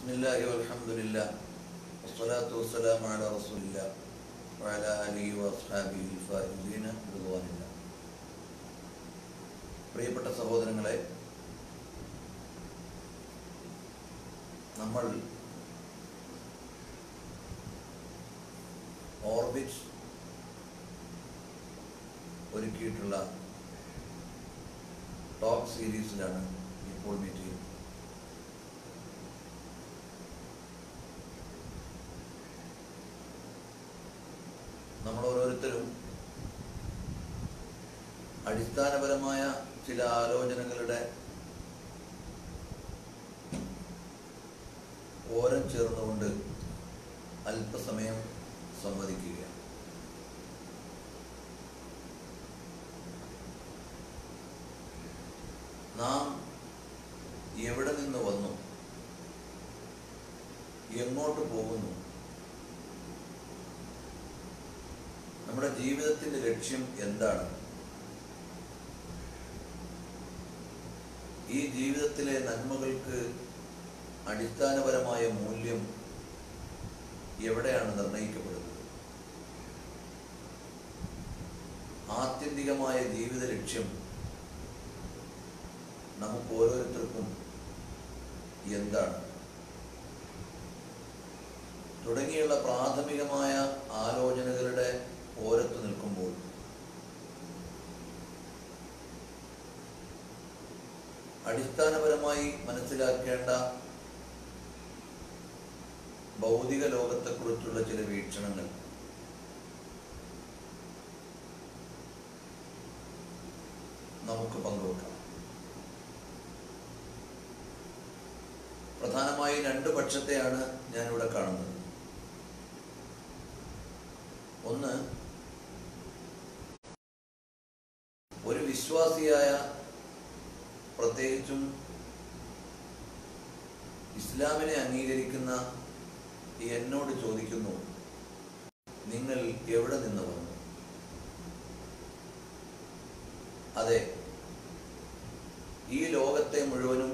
بسم الله والحمد لله والصلاة والسلام على رسول الله وعلى آله وأصحابه الفائزين برضوان الله പ്രിയപ്പെട്ട സഹോദരങ്ങളെ നമ്മൾ ഓർബിറ്റ് ഒരുക്കിയിട്ടുള്ള ടോക്ക് സീരീസിലാണ് ഇപ്പോൾ മീറ്റ് ചെയ്യുന്നത് നമ്മൾ ഓരോരുത്തരും അടിസ്ഥാനപരമായ ചില ആലോചനകളുടെ ഓരം ചേർന്നുകൊണ്ട് അല്പസമയം സംവദിക്കുകയാണ് നാം എവിടെ നിന്ന് വന്നു എങ്ങോട്ട് പോകുന്നു നമ്മുടെ ജീവിതത്തിന്റെ ലക്ഷ്യം എന്താണ് ഈ ജീവിതത്തിലെ നന്മകൾക്ക് അടിസ്ഥാനപരമായ മൂല്യം എവിടെയാണ് നിർണയിക്കപ്പെടുന്നത് ആത്യന്തികമായ ജീവിത ലക്ഷ്യം നമുക്ക് ഓരോരുത്തർക്കും എന്താണ് തുടങ്ങിയുള്ള പ്രാഥമികമായ ആലോചനകളുടെ ഓരത്ത് നിൽക്കുമ്പോൾ അടിസ്ഥാനപരമായി മനസ്സിലാക്കേണ്ട ഭൗതിക ലോകത്തെക്കുറിച്ചുള്ള ചില വീക്ഷണങ്ങൾ നമുക്ക് പങ്കുവെക്കാം പ്രധാനമായി രണ്ട് പക്ഷത്തെയാണ് ഞാനിവിടെ കാണുന്നത് ഒന്ന് ഒരു വിശ്വാസിയായ പ്രത്യേകിച്ചും ഇസ്ലാമിനെ അംഗീകരിക്കുന്ന എന്നോട് ചോദിക്കുന്നു നിങ്ങൾ എവിടെ നിന്ന് വന്നു അതെ ഈ ലോകത്തെ മുഴുവനും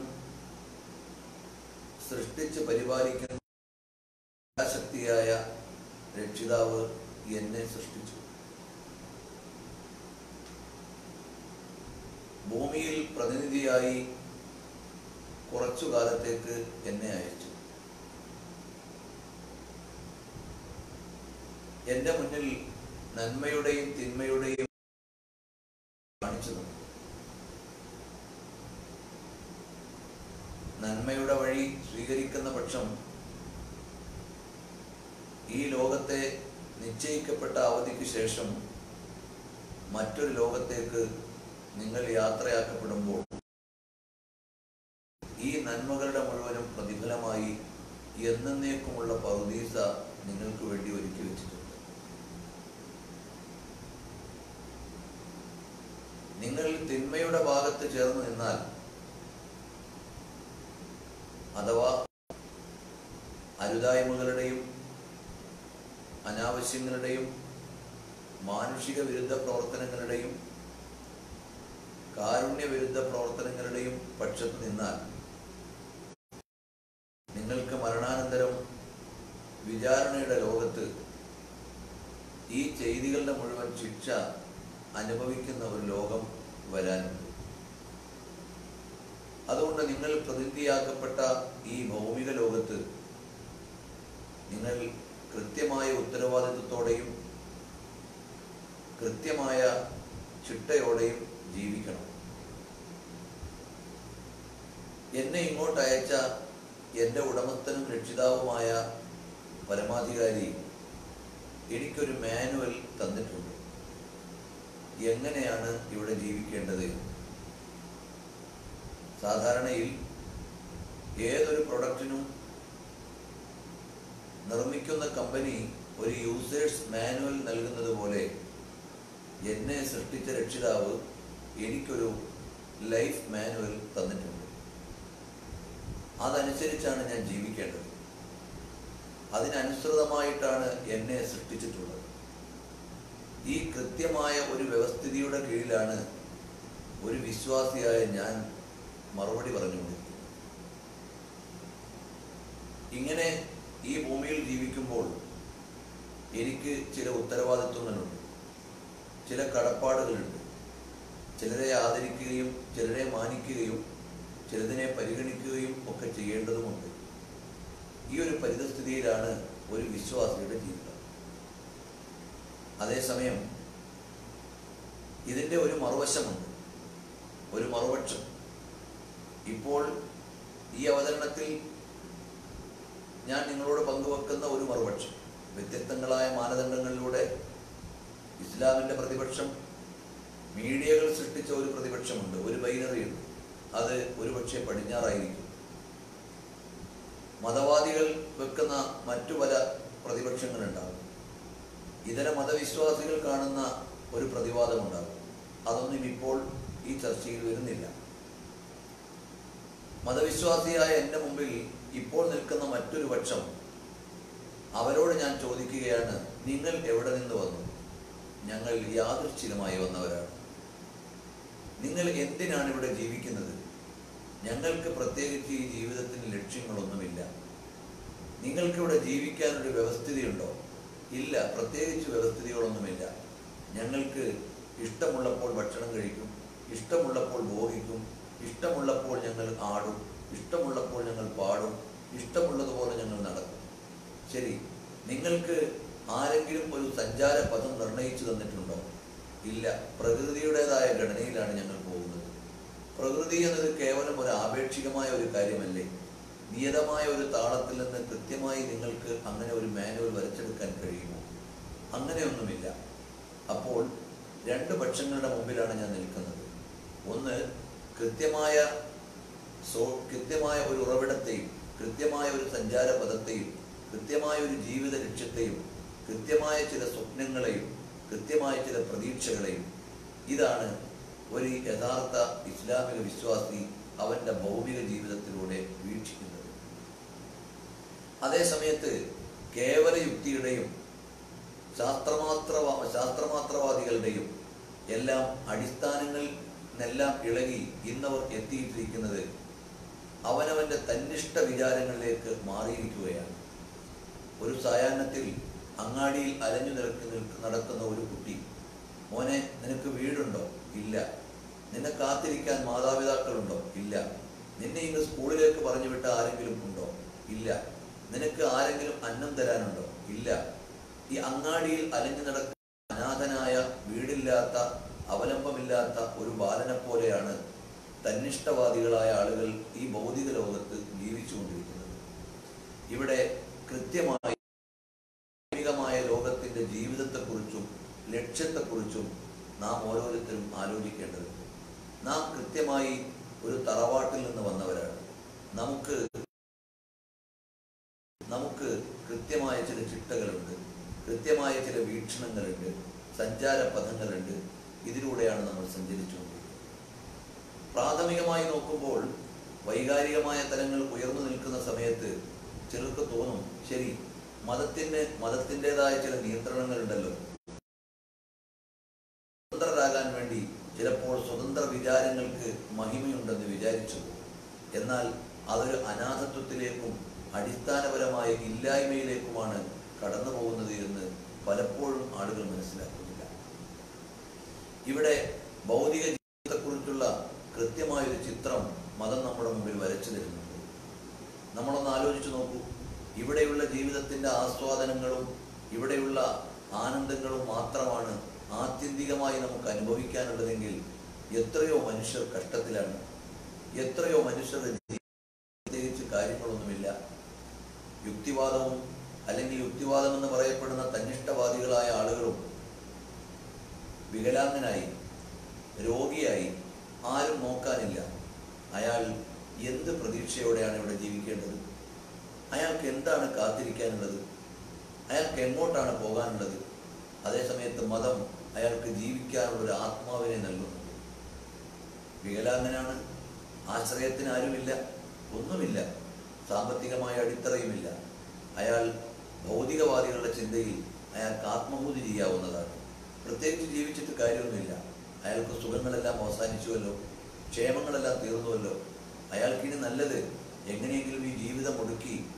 സൃഷ്ടിച്ച് പരിപാലിക്കുന്ന ശക്തിയായ രക്ഷിതാവ് എന്നെ സൃഷ്ടിച്ചു ഭൂമിയിൽ പ്രതിനിധിയായി കുറച്ചു കാലത്തേക്ക് എന്നെ അയച്ചു എന്റെ മുന്നിൽ നന്മയുടെയും തിന്മയുടെയും കാണിച്ചു തന്നു നന്മയുടെ വഴി സ്വീകരിക്കുന്ന പക്ഷം ഈ ലോകത്തെ നിശ്ചയിക്കപ്പെട്ട അവധിക്ക് ശേഷം മറ്റൊരു ലോകത്തേക്ക് നിങ്ങൾ യാത്രയാക്കപ്പെടുമ്പോൾ ഈ നന്മകളുടെ മുഴുവനും പ്രതിഫലമായി എന്നേക്കുമുള്ള പറുദീസ നിങ്ങൾക്ക് വേണ്ടി ഒരുക്കി വെച്ചിട്ടുണ്ട് നിങ്ങൾ തിന്മയുടെ ഭാഗത്ത് ചേർന്ന് നിന്നാൽ അഥവാ അരുതായ്മകളുടെയും അനാവശ്യങ്ങളുടെയും മാനുഷിക വിരുദ്ധ പ്രവർത്തനങ്ങളുടെയും കാരുണ്യ വിരുദ്ധ പ്രവർത്തനങ്ങളുടെയും പക്ഷത്ത് നിന്നാൽ നിങ്ങൾക്ക് മരണാനന്തരം വിചാരണയുടെ ലോകത്ത് ഈ ചെയ്തികളുടെ മുഴുവൻ ശിക്ഷ അനുഭവിക്കുന്ന ഒരു ലോകം വരാനുണ്ട് അതുകൊണ്ട് നിങ്ങൾ പ്രതിനിധിയാക്കപ്പെട്ട ഈ ഭൗമിക ലോകത്ത് നിങ്ങൾ കൃത്യമായ ഉത്തരവാദിത്വത്തോടെയും കൃത്യമായ ചിട്ടയോടെയും ജീവിക്കണം എന്നെ ഇങ്ങോട്ട് അയച്ച എൻ്റെ ഉടമസ്ഥനും രക്ഷിതാവുമായ പരമാധികാരി എനിക്കൊരു മാനുവൽ തന്നിട്ടുണ്ട് എങ്ങനെയാണ് ഇവിടെ ജീവിക്കേണ്ടത് സാധാരണയിൽ ഏതൊരു പ്രൊഡക്റ്റിനും നിർമ്മിക്കുന്ന കമ്പനി ഒരു യൂസേഴ്സ് മാനുവൽ നൽകുന്നത് പോലെ എന്നെ സൃഷ്ടിച്ച രക്ഷിതാവ് എനിക്കൊരു ലൈഫ് മാനുവൽ തന്നിട്ടുണ്ട് അതനുസരിച്ചാണ് ഞാൻ ജീവിക്കേണ്ടത് അതിനനുസൃതമായിട്ടാണ് എന്നെ സൃഷ്ടിച്ചിട്ടുള്ളത് ഈ കൃത്യമായ ഒരു വ്യവസ്ഥിതിയുടെ കീഴിലാണ് ഒരു വിശ്വാസിയായ ഞാൻ മറുപടി പറഞ്ഞുകൊണ്ടിരിക്കുന്നത് ഇങ്ങനെ ഈ ഭൂമിയിൽ ജീവിക്കുമ്പോൾ എനിക്ക് ചില ഉത്തരവാദിത്വങ്ങളുണ്ട് ചില കടപ്പാടുകളുണ്ട് ചിലരെ ആദരിക്കുകയും ചിലരെ മാനിക്കുകയും ചിലതിനെ പരിഗണിക്കുകയും ഒക്കെ ചെയ്യേണ്ടതുമുണ്ട് ഈ ഒരു പരിതസ്ഥിതിയിലാണ് ഒരു വിശ്വാസിയുടെ ജീവിതം അതേസമയം ഇതിൻ്റെ ഒരു മറുവശമുണ്ട് ഒരു മറുപക്ഷം ഇപ്പോൾ ഈ അവതരണത്തിൽ ഞാൻ നിങ്ങളോട് പങ്കുവെക്കുന്ന ഒരു മറുപക്ഷം വ്യത്യസ്തങ്ങളായ മാനദണ്ഡങ്ങളിലൂടെ ഇസ്ലാമിൻ്റെ പ്രതിപക്ഷം മീഡിയകൾ സൃഷ്ടിച്ച ഒരു പ്രതിപക്ഷമുണ്ട് ഒരു ബൈനറി ഉണ്ട് അത് ഒരുപക്ഷെ പടിഞ്ഞാറായിരിക്കും മതവാദികൾ വെക്കുന്ന മറ്റു പല പ്രതിപക്ഷങ്ങളുണ്ടാകും ഇതര മതവിശ്വാസികൾ കാണുന്ന ഒരു പ്രതിവാദമുണ്ടാകും അതൊന്നും ഇപ്പോൾ ഈ ചർച്ചയിൽ വരുന്നില്ല മതവിശ്വാസിയായ എൻ്റെ മുമ്പിൽ ഇപ്പോൾ നിൽക്കുന്ന മറ്റൊരു പക്ഷം അവരോട് ഞാൻ ചോദിക്കുകയാണ് നിങ്ങൾ എവിടെ നിന്ന് വന്നു ഞങ്ങൾ യാദൃശ്ചികമായി വന്നവരാണ് നിങ്ങൾ എന്തിനാണ് ഇവിടെ ജീവിക്കുന്നത് ഞങ്ങൾക്ക് പ്രത്യേകിച്ച് ഈ ജീവിതത്തിന് ലക്ഷ്യങ്ങളൊന്നുമില്ല നിങ്ങൾക്കിവിടെ ജീവിക്കാനൊരു വ്യവസ്ഥിതിയുണ്ടോ ഇല്ല പ്രത്യേകിച്ച് വ്യവസ്ഥിതികളൊന്നുമില്ല ഞങ്ങൾക്ക് ഇഷ്ടമുള്ളപ്പോൾ ഭക്ഷണം കഴിക്കും ഇഷ്ടമുള്ളപ്പോൾ ഭോഗിക്കും ഇഷ്ടമുള്ളപ്പോൾ ഞങ്ങൾ ആടും ഇഷ്ടമുള്ളപ്പോൾ ഞങ്ങൾ പാടും ഇഷ്ടമുള്ളതുപോലെ ഞങ്ങൾ നടക്കും ശരി നിങ്ങൾക്ക് ആരെങ്കിലും ഒരു സഞ്ചാര പദം നിർണയിച്ചു തന്നിട്ടുണ്ടോ ഇല്ല പ്രകൃതിയുടേതായ ഘടനയിലാണ് ഞങ്ങൾ പോകുന്നത് പ്രകൃതി എന്നത് കേവലം ഒരു ആപേക്ഷികമായ ഒരു കാര്യമല്ലേ നിയതമായ ഒരു താളത്തിൽ നിന്ന് കൃത്യമായി നിങ്ങൾക്ക് അങ്ങനെ ഒരു മാനുവൽ വരച്ചെടുക്കാൻ കഴിയുമോ അങ്ങനെയൊന്നുമില്ല അപ്പോൾ രണ്ട് പക്ഷങ്ങളുടെ മുമ്പിലാണ് ഞാൻ നിൽക്കുന്നത് ഒന്ന് കൃത്യമായ സോ കൃത്യമായ ഒരു ഉറവിടത്തെയും കൃത്യമായ ഒരു സഞ്ചാര പദത്തെയും കൃത്യമായ ഒരു ജീവിത ലക്ഷ്യത്തെയും കൃത്യമായ ചില സ്വപ്നങ്ങളെയും കൃത്യമായ ചില പ്രതീക്ഷകളെയും ഇതാണ് ഒരു യഥാർത്ഥ ഇസ്ലാമിക വിശ്വാസി അവന്റെ ഭൗമിക ജീവിതത്തിലൂടെ വീക്ഷിക്കുന്നത് അതേ സമയത്ത് കേവല യുക്തിയുടെയും ശാസ്ത്രമാത്രവാ ശാസ്ത്രമാത്രവാദികളുടെയും എല്ലാം അടിസ്ഥാനങ്ങളിൽ നിന്നെല്ലാം ഇളകി ഇന്നവർ എത്തിയിട്ടിരിക്കുന്നത് അവനവന്റെ തന്നിഷ്ട വിചാരങ്ങളിലേക്ക് മാറിയിരിക്കുകയാണ് ഒരു സായാഹ്നത്തിൽ അങ്ങാടിയിൽ അലഞ്ഞു നിൽക്ക് നിൽക്ക് നടക്കുന്ന ഒരു കുട്ടി മോനെ നിനക്ക് വീടുണ്ടോ ഇല്ല നിന്നെ കാത്തിരിക്കാൻ മാതാപിതാക്കളുണ്ടോ ഇല്ല നിന്നെ ഇന്ന് സ്കൂളിലേക്ക് പറഞ്ഞു വിട്ട ആരെങ്കിലും ഉണ്ടോ ഇല്ല നിനക്ക് ആരെങ്കിലും അന്നം തരാനുണ്ടോ ഇല്ല ഈ അങ്ങാടിയിൽ അലഞ്ഞു നടക്കുന്ന അനാഥനായ വീടില്ലാത്ത അവലംബമില്ലാത്ത ഒരു ബാലനെ പോലെയാണ് തന്നിഷ്ടവാദികളായ ആളുകൾ ഈ ഭൗതിക ലോകത്ത് ജീവിച്ചുകൊണ്ടിരിക്കുന്നത് ഇവിടെ കൃത്യമായി ധാർമ്മികമായ ലോകത്തിന്റെ ജീവിതത്തെക്കുറിച്ചും ലക്ഷ്യത്തെക്കുറിച്ചും നാം ഓരോരുത്തരും ആലോചിക്കേണ്ടതുണ്ട് നാം കൃത്യമായി ഒരു തറവാട്ടിൽ നിന്ന് വന്നവരാണ് നമുക്ക് നമുക്ക് കൃത്യമായ ചില ചിട്ടകളുണ്ട് കൃത്യമായ ചില വീക്ഷണങ്ങളുണ്ട് സഞ്ചാര പദങ്ങളുണ്ട് ഇതിലൂടെയാണ് നമ്മൾ സഞ്ചരിച്ചുകൊണ്ടിരിക്കുന്നത് പ്രാഥമികമായി നോക്കുമ്പോൾ വൈകാരികമായ തലങ്ങൾ ഉയർന്നു നിൽക്കുന്ന സമയത്ത് ചിലർക്ക് തോന്നും ശരി മതത്തിന് മതത്തിൻ്റെതായ ചില നിയന്ത്രണങ്ങളുണ്ടല്ലോ സ്വതന്ത്രരാകാൻ വേണ്ടി ചിലപ്പോൾ സ്വതന്ത്ര വിചാരങ്ങൾക്ക് മഹിമയുണ്ടെന്ന് വിചാരിച്ചു എന്നാൽ അതൊരു അനാഥത്വത്തിലേക്കും അടിസ്ഥാനപരമായ ഇല്ലായ്മയിലേക്കുമാണ് കടന്നു പോകുന്നത് എന്ന് പലപ്പോഴും ആളുകൾ മനസ്സിലാക്കുന്നില്ല ഇവിടെ ഭൗതിക ജീവിതത്തെക്കുറിച്ചുള്ള കൃത്യമായൊരു ചിത്രം മതം നമ്മുടെ മുമ്പിൽ വരച്ചു തരുന്നുണ്ട് നമ്മളൊന്ന് ആലോചിച്ചു നോക്കൂ ഇവിടെയുള്ള ജീവിതത്തിന്റെ ആസ്വാദനങ്ങളും ഇവിടെയുള്ള ആനന്ദങ്ങളും മാത്രമാണ് ആത്യന്തികമായി നമുക്ക് അനുഭവിക്കാനുള്ളതെങ്കിൽ എത്രയോ മനുഷ്യർ കഷ്ടത്തിലാണ് എത്രയോ മനുഷ്യരുടെ ജീവിതത്തിൽ പ്രത്യേകിച്ച് കാര്യങ്ങളൊന്നുമില്ല യുക്തിവാദവും അല്ലെങ്കിൽ യുക്തിവാദം എന്ന് പറയപ്പെടുന്ന തന്നിഷ്ടവാദികളായ ആളുകളും വികലാംഗനായി രോഗിയായി ആരും നോക്കാനില്ല അയാൾ എന്ത് പ്രതീക്ഷയോടെയാണ് ഇവിടെ ജീവിക്കേണ്ടത് അയാൾക്ക് എന്താണ് കാത്തിരിക്കാനുള്ളത് അയാൾക്ക് എങ്ങോട്ടാണ് പോകാനുള്ളത് അതേസമയത്ത് മതം അയാൾക്ക് ജീവിക്കാനുള്ള ഒരു ആത്മാവിനെ നൽകുന്നു വികലാംഗനാണ് ആശ്രയത്തിന് ആരുമില്ല ഒന്നുമില്ല സാമ്പത്തികമായ അടിത്തറയുമില്ല അയാൾ ഭൗതികവാദികളുടെ ചിന്തയിൽ അയാൾക്ക് ആത്മഹൂതി ചെയ്യാവുന്നതാണ് പ്രത്യേകിച്ച് ജീവിച്ചിട്ട് കാര്യമൊന്നുമില്ല അയാൾക്ക് സുഖങ്ങളെല്ലാം അവസാനിച്ചുവല്ലോ ക്ഷേമങ്ങളെല്ലാം തീർന്നുവല്ലോ അയാൾക്കിനി നല്ലത് എങ്ങനെയെങ്കിലും ഈ ജീവിതം ഒടുക്കി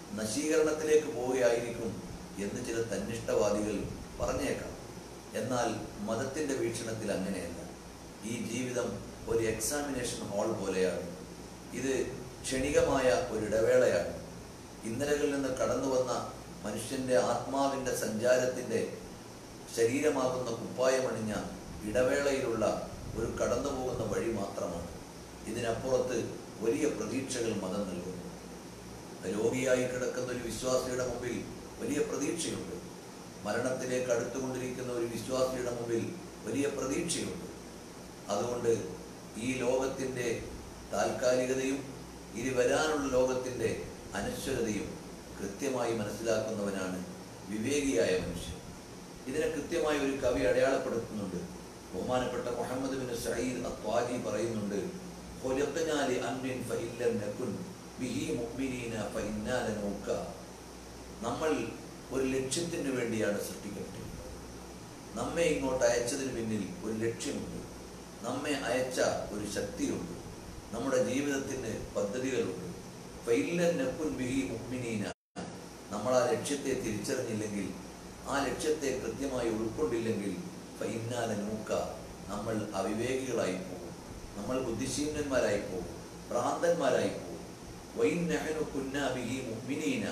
നശീകരണത്തിലേക്ക് പോവുകയായിരിക്കും എന്ന് ചില തന്നിഷ്ടവാദികൾ പറഞ്ഞേക്കാം എന്നാൽ മതത്തിൻ്റെ വീക്ഷണത്തിൽ അങ്ങനെയല്ല ഈ ജീവിതം ഒരു എക്സാമിനേഷൻ ഹാൾ പോലെയാണ് ഇത് ക്ഷണികമായ ഒരു ഇടവേളയാണ് ഇന്നലകളിൽ നിന്ന് കടന്നു വന്ന മനുഷ്യന്റെ ആത്മാവിന്റെ സഞ്ചാരത്തിന്റെ ശരീരമാകുന്ന കുപ്പായമണിഞ്ഞ ഇടവേളയിലുള്ള ഒരു കടന്നു പോകുന്ന വഴി മാത്രമാണ് ഇതിനപ്പുറത്ത് വലിയ പ്രതീക്ഷകൾ മതം നൽകുന്നു രോഗിയായി കിടക്കുന്ന ഒരു വിശ്വാസിയുടെ മുമ്പിൽ വലിയ പ്രതീക്ഷയുണ്ട് മരണത്തിലേക്ക് അടുത്തുകൊണ്ടിരിക്കുന്ന ഒരു വിശ്വാസിയുടെ മുമ്പിൽ വലിയ പ്രതീക്ഷയുണ്ട് അതുകൊണ്ട് ഈ ലോകത്തിൻ്റെ താൽക്കാലികതയും ഇനി വരാനുള്ള ലോകത്തിൻ്റെ അനശ്വരതയും കൃത്യമായി മനസ്സിലാക്കുന്നവനാണ് വിവേകിയായ മനുഷ്യൻ ഇതിനെ കൃത്യമായി ഒരു കവി അടയാളപ്പെടുത്തുന്നുണ്ട് ബഹുമാനപ്പെട്ട മുഹമ്മദ് ബിൻ സയ്യിദ് അത്വാജി പറയുന്നുണ്ട് "ഖുലിഖ്നാ ലി അംരിൻ ഫഇല്ലം നകുൻ ബിഹി മുഅ്മിനീന ഫഇന്നാ ലനൂക." നമ്മൾ ഒരു ലക്ഷ്യത്തിന് വേണ്ടിയാണ് സൃഷ്ടിക്കപ്പെട്ടിരിക്കുന്നത് നമ്മെ ഇങ്ങോട്ട് അയച്ചതിന് പിന്നിൽ ഒരു ലക്ഷ്യമുണ്ട് നമ്മെ അയച്ച ഒരു ശക്തിയുണ്ട് നമ്മുടെ ജീവിതത്തിന് പദ്ധതികളുണ്ട് ഫൈല്ലൻ നക്കുൻ ബിഹി മുഅ്മിനീന നമ്മൾ ആ ലക്ഷ്യത്തെ തിരിച്ചറിഞ്ഞില്ലെങ്കിൽ ആ ലക്ഷ്യത്തെ കൃത്യമായി ഉൾക്കൊണ്ടില്ലെങ്കിൽ ഫൈന്നാല നൂക്ക നമ്മൾ അവിവേകികളായി പോകും നമ്മൾ ബുദ്ധിശീലന്മാരായി പോകും ഭ്രാന്തന്മാരായി പോകും വൈൻ നഹനു കുന്ന ബിഹി മുഅ്മിനീന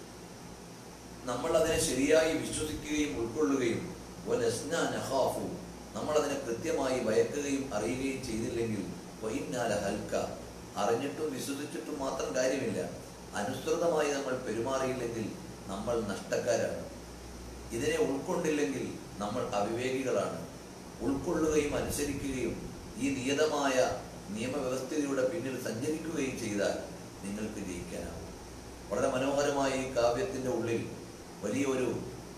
നമ്മൾ അതിനെ ശരിയായി വിശ്വസിക്കുകയും ഉൾക്കൊള്ളുകയും വലസ്ന നഖാഫു നമ്മൾ അതിനെ കൃത്യമായി ഭയക്കുകയും അറിയുകയും ചെയ്തില്ലെങ്കിൽ വൈന്നാല ഹൽക്ക അറിഞ്ഞിട്ടും വിശ്വസിച്ചിട്ടും മാത്രം കാര്യമില്ല അനുസൃതമായി നമ്മൾ പെരുമാറിയില്ലെങ്കിൽ നമ്മൾ നഷ്ടക്കാരാണ് ഇതിനെ ഉൾക്കൊണ്ടില്ലെങ്കിൽ നമ്മൾ അവിവേകികളാണ് ഉൾക്കൊള്ളുകയും അനുസരിക്കുകയും ഈ നിയതമായ നിയമവ്യവസ്ഥയുടെ പിന്നിൽ സഞ്ചരിക്കുകയും ചെയ്താൽ നിങ്ങൾക്ക് ജയിക്കാനാവും വളരെ മനോഹരമായ ഈ കാവ്യത്തിൻ്റെ ഉള്ളിൽ വലിയൊരു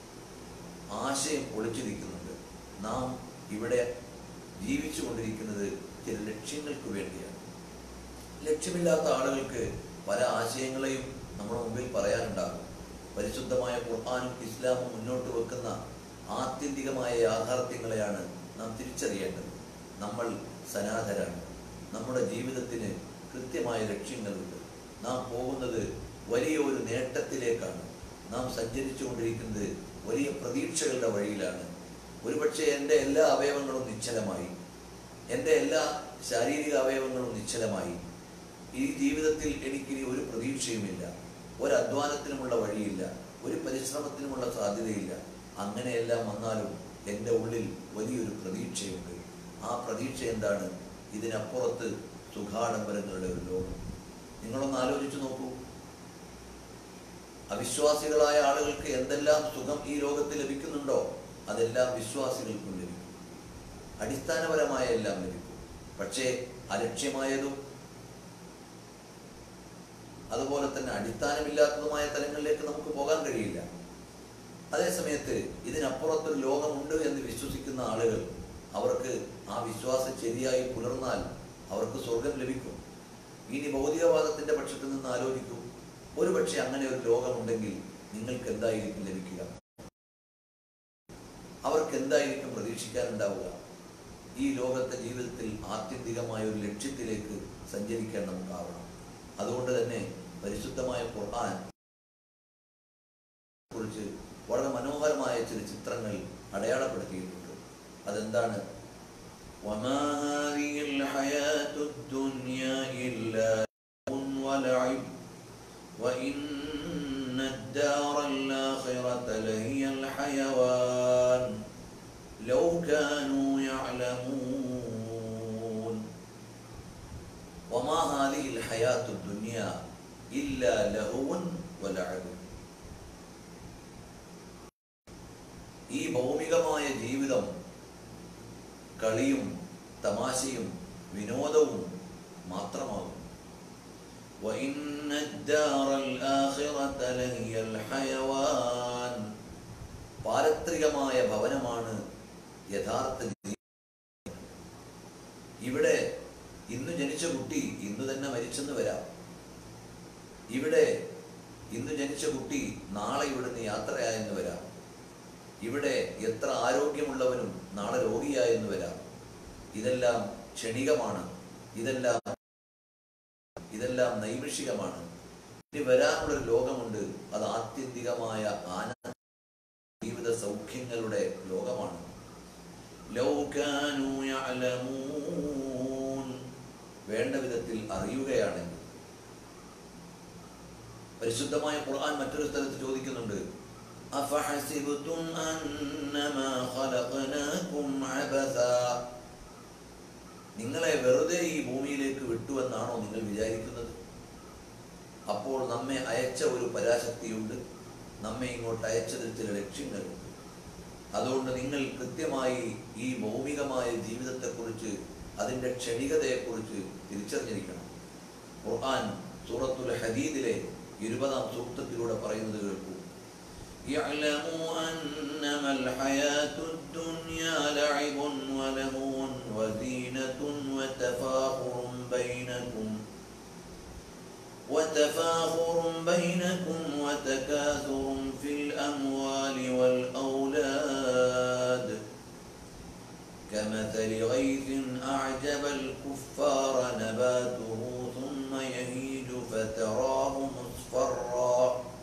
ആശയം ഒളിച്ചിരിക്കുന്നുണ്ട് നാം ഇവിടെ ജീവിച്ചു കൊണ്ടിരിക്കുന്നത് ചില ലക്ഷ്യങ്ങൾക്ക് വേണ്ടിയാണ് ലക്ഷ്യമില്ലാത്ത ആളുകൾക്ക് പല ആശയങ്ങളെയും നമ്മുടെ മുമ്പിൽ പറയാനുണ്ടാകും പരിശുദ്ധമായ ഖുർആാനും ഇസ്ലാമും മുന്നോട്ട് വെക്കുന്ന ആത്യന്തികമായ യാഥാർത്ഥ്യങ്ങളെയാണ് നാം തിരിച്ചറിയേണ്ടത് നമ്മൾ സനാതരാണ് നമ്മുടെ ജീവിതത്തിന് കൃത്യമായ ലക്ഷ്യങ്ങളുണ്ട് നാം പോകുന്നത് വലിയ ഒരു നേട്ടത്തിലേക്കാണ് നാം സഞ്ചരിച്ചു കൊണ്ടിരിക്കുന്നത് വലിയ പ്രതീക്ഷകളുടെ വഴിയിലാണ് ഒരുപക്ഷെ എൻ്റെ എല്ലാ അവയവങ്ങളും നിശ്ചലമായി എൻ്റെ എല്ലാ ശാരീരിക അവയവങ്ങളും നിശ്ചലമായി ഈ ജീവിതത്തിൽ എനിക്കിനി ഒരു പ്രതീക്ഷയുമില്ല ഒരു അധ്വാനത്തിനുമുള്ള വഴിയില്ല ഒരു പരിശ്രമത്തിനുമുള്ള സാധ്യതയില്ല അങ്ങനെയെല്ലാം വന്നാലും എൻ്റെ ഉള്ളിൽ വലിയൊരു പ്രതീക്ഷയുണ്ട് ആ പ്രതീക്ഷ എന്താണ് ഇതിനപ്പുറത്ത് സുഖാഡംബരങ്ങളുടെ ഒരു ലോകം നിങ്ങളൊന്ന് ആലോചിച്ചു നോക്കൂ അവിശ്വാസികളായ ആളുകൾക്ക് എന്തെല്ലാം സുഖം ഈ ലോകത്ത് ലഭിക്കുന്നുണ്ടോ അതെല്ലാം വിശ്വാസികൾക്കും ലഭിക്കും അടിസ്ഥാനപരമായ എല്ലാം ലഭിക്കും പക്ഷേ അലക്ഷ്യമായതും അതുപോലെ തന്നെ അടിസ്ഥാനമില്ലാത്തതുമായ തലങ്ങളിലേക്ക് നമുക്ക് പോകാൻ കഴിയില്ല അതേസമയത്ത് ഇതിനപ്പുറത്തൊരു ലോകമുണ്ട് എന്ന് വിശ്വസിക്കുന്ന ആളുകൾ അവർക്ക് ആ വിശ്വാസം ശരിയായി പുലർന്നാൽ അവർക്ക് സ്വർഗം ലഭിക്കും ഇനി ഭൗതികവാദത്തിന്റെ പക്ഷത്തിൽ നിന്ന് ആലോചിക്കൂ ഒരുപക്ഷെ അങ്ങനെ ഒരു ലോകമുണ്ടെങ്കിൽ നിങ്ങൾക്ക് എന്തായിരിക്കും ലഭിക്കുക അവർക്ക് എന്തായിരിക്കും പ്രതീക്ഷിക്കാനുണ്ടാവുക ഈ ലോകത്തെ ജീവിതത്തിൽ ആത്യന്തികമായ ഒരു ലക്ഷ്യത്തിലേക്ക് സഞ്ചരിക്കാൻ നമുക്കാവണം അതുകൊണ്ട് തന്നെ പരിശുദ്ധമായ ഖുർആൻ കുറിച്ച് വളരെ മനോഹരമായ ചില ചിത്രങ്ങൾ അടയാളപ്പെടുത്തിയിട്ടുണ്ട് അതെന്താണ് وما هذه الحياة الدنيا إلا لهو ولعب وإن الدار الآخرة لهي الحيوان لو كانوا يعلمون وما هذه الحياة الدنيا إلا لهو ولعب ഈ ഭൗമികമായ ജീവിതം കളിയും തമാശയും വിനോദവും മാത്രമാകും وإن الدار الآخرة لهي الحيوان പാരത്രികമായ ഭവനമാണ് യഥാർത്ഥ ജീവിതം ഇവിടെ ഇന്ന് ജനിച്ച കുട്ടി ഇന്ന് തന്നെ മരിച്ചെന്ന് വരാം ഇവിടെ ഇന്ന് ജനിച്ച കുട്ടി നാളെ ഇവിടുന്ന് യാത്രയായെന്ന് വരാം ഇവിടെ എത്ര ആരോഗ്യമുള്ളവനും നാളെ രോഗിയായെന്ന് വരാം ഇതെല്ലാം ക്ഷണികമാണ് ഇതെല്ലാം ഇതെല്ലാം നൈമിഷികമാണ് ഇനി വരാനുള്ളൊരു ലോകമുണ്ട് അത് ആത്യന്തികമായ ആനന്ദ ജീവിത സൗഖ്യങ്ങളുടെ ലോകമാണ് ലൗ കാനൂ യഅലമൂൻ വേണ്ട വിധത്തിൽ അറിയുകയാണെങ്കിൽ പരിശുദ്ധമായ ഖുർആൻ മറ്റൊരു സ്ഥലത്ത് ചോദിക്കുന്നുണ്ട് അഫഹസിബ്തും അന്നമാ ഖലഖനാകും അബസാ നിങ്ങളെ വെറുതെ ഈ ഭൂമിയിലേക്ക് വിട്ടുവെന്നാണോ നിങ്ങൾ വിചാരിക്കുന്നത് അപ്പോൾ നമ്മെ അയച്ച ഒരു പരാശക്തിയുണ്ട് നമ്മെ ഇങ്ങോട്ട് അയച്ചതിൽ ചില ലക്ഷ്യങ്ങളുണ്ട് അതുകൊണ്ട് നിങ്ങൾ കൃത്യമായി ഈ ഭൗമികമായ ജീവിതത്തെക്കുറിച്ച് അതിൻ്റെ ക്ഷണികതയെക്കുറിച്ച് തിരിച്ചറിഞ്ഞിരിക്കണം ഖുർആൻ സൂറത്തുൽ ഹദീദിലെ ഇരുപതാം സൂക്തത്തിലൂടെ പറയുന്നത് കേൾക്കൂ يعلموا أنما الحياة الدنيا لعب ولهو وزينة وتفاخر بينكم وتفاخر بينكم وتكاثر في الأموال والأولاد كمثل غيث أعجب الكفار نباته ثم يهيج فتراه مصفرا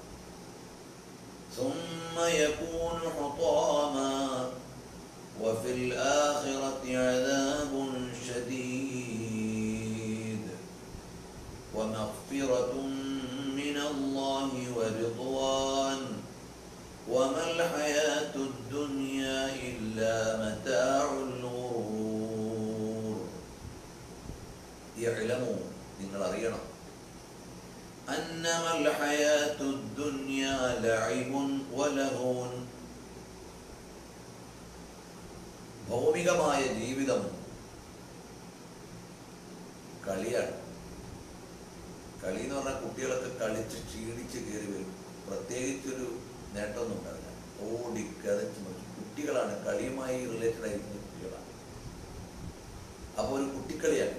ثم يكون حطاما وفي الآخرة عذاب شديد ومغفرة من الله ورضوان وما الحياة الدنيا إلا متاع الغرور يعلموا നിങ്ങൾ അറിയണം أنما الحياة الدنيا لعب ولهو ഭൗമികമായ ജീവിതം കളിയാണ് കളി എന്ന് പറഞ്ഞാൽ കുട്ടികളൊക്കെ കളിച്ച് ക്ഷീണിച്ച് കയറി വരും പ്രത്യേകിച്ചൊരു നേട്ടമൊന്നും ഉണ്ടാവില്ല ഓടി കതച്ച് മറിച്ച് കുട്ടികളാണ് കളിയുമായി റിലേറ്റഡ് ആയിരിക്കുന്ന കുട്ടികളാണ് അപ്പോൾ ഒരു കുട്ടിക്കളിയാണ്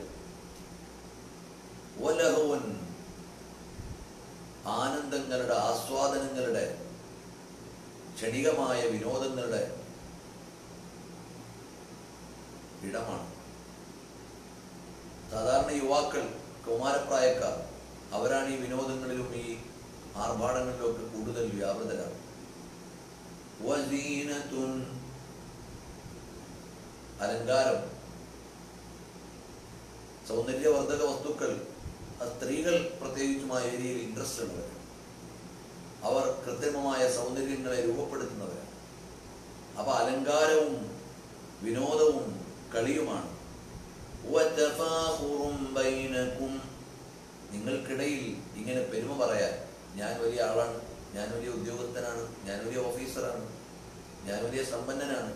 ഒലഹോൻ ആനന്ദങ്ങളുടെ ആസ്വാദനങ്ങളുടെ ക്ഷണികമായ വിനോദങ്ങളുടെ ഇടമാണ് സാധാരണ യുവാക്കൾ കൗമാരപ്രായക്കാർ അവരാണ് ഈ വിനോദങ്ങളിലും ഈ ആർഭാടങ്ങളിലും ഒക്കെ കൂടുതൽ വ്യാപൃതരാണ് വസീനത്തുൻ അലങ്കാരം സൗന്ദര്യവർദ്ധക വസ്തുക്കൾ അത് സ്ത്രീകൾ പ്രത്യേകിച്ചും ആ ഏരിയയിൽ ഇൻട്രസ്റ്റ് ഉള്ളവരാണ് അവർ കൃത്രിമമായ സൗന്ദര്യങ്ങളെ രൂപപ്പെടുത്തുന്നവരാണ് അപ്പൊ അലങ്കാരവും വിനോദവും കളിയുമാണ് വതഫാഖുറും ബൈനകും നിങ്ങൾക്കിടയിൽ ഇങ്ങനെ പെരുമ പറയാൻ ഞാൻ വലിയ ആളാണ് ഞാൻ വലിയ ഉദ്യോഗസ്ഥനാണ് ഞാൻ വലിയ ഓഫീസറാണ് ഞാൻ വലിയ സമ്പന്നനാണ്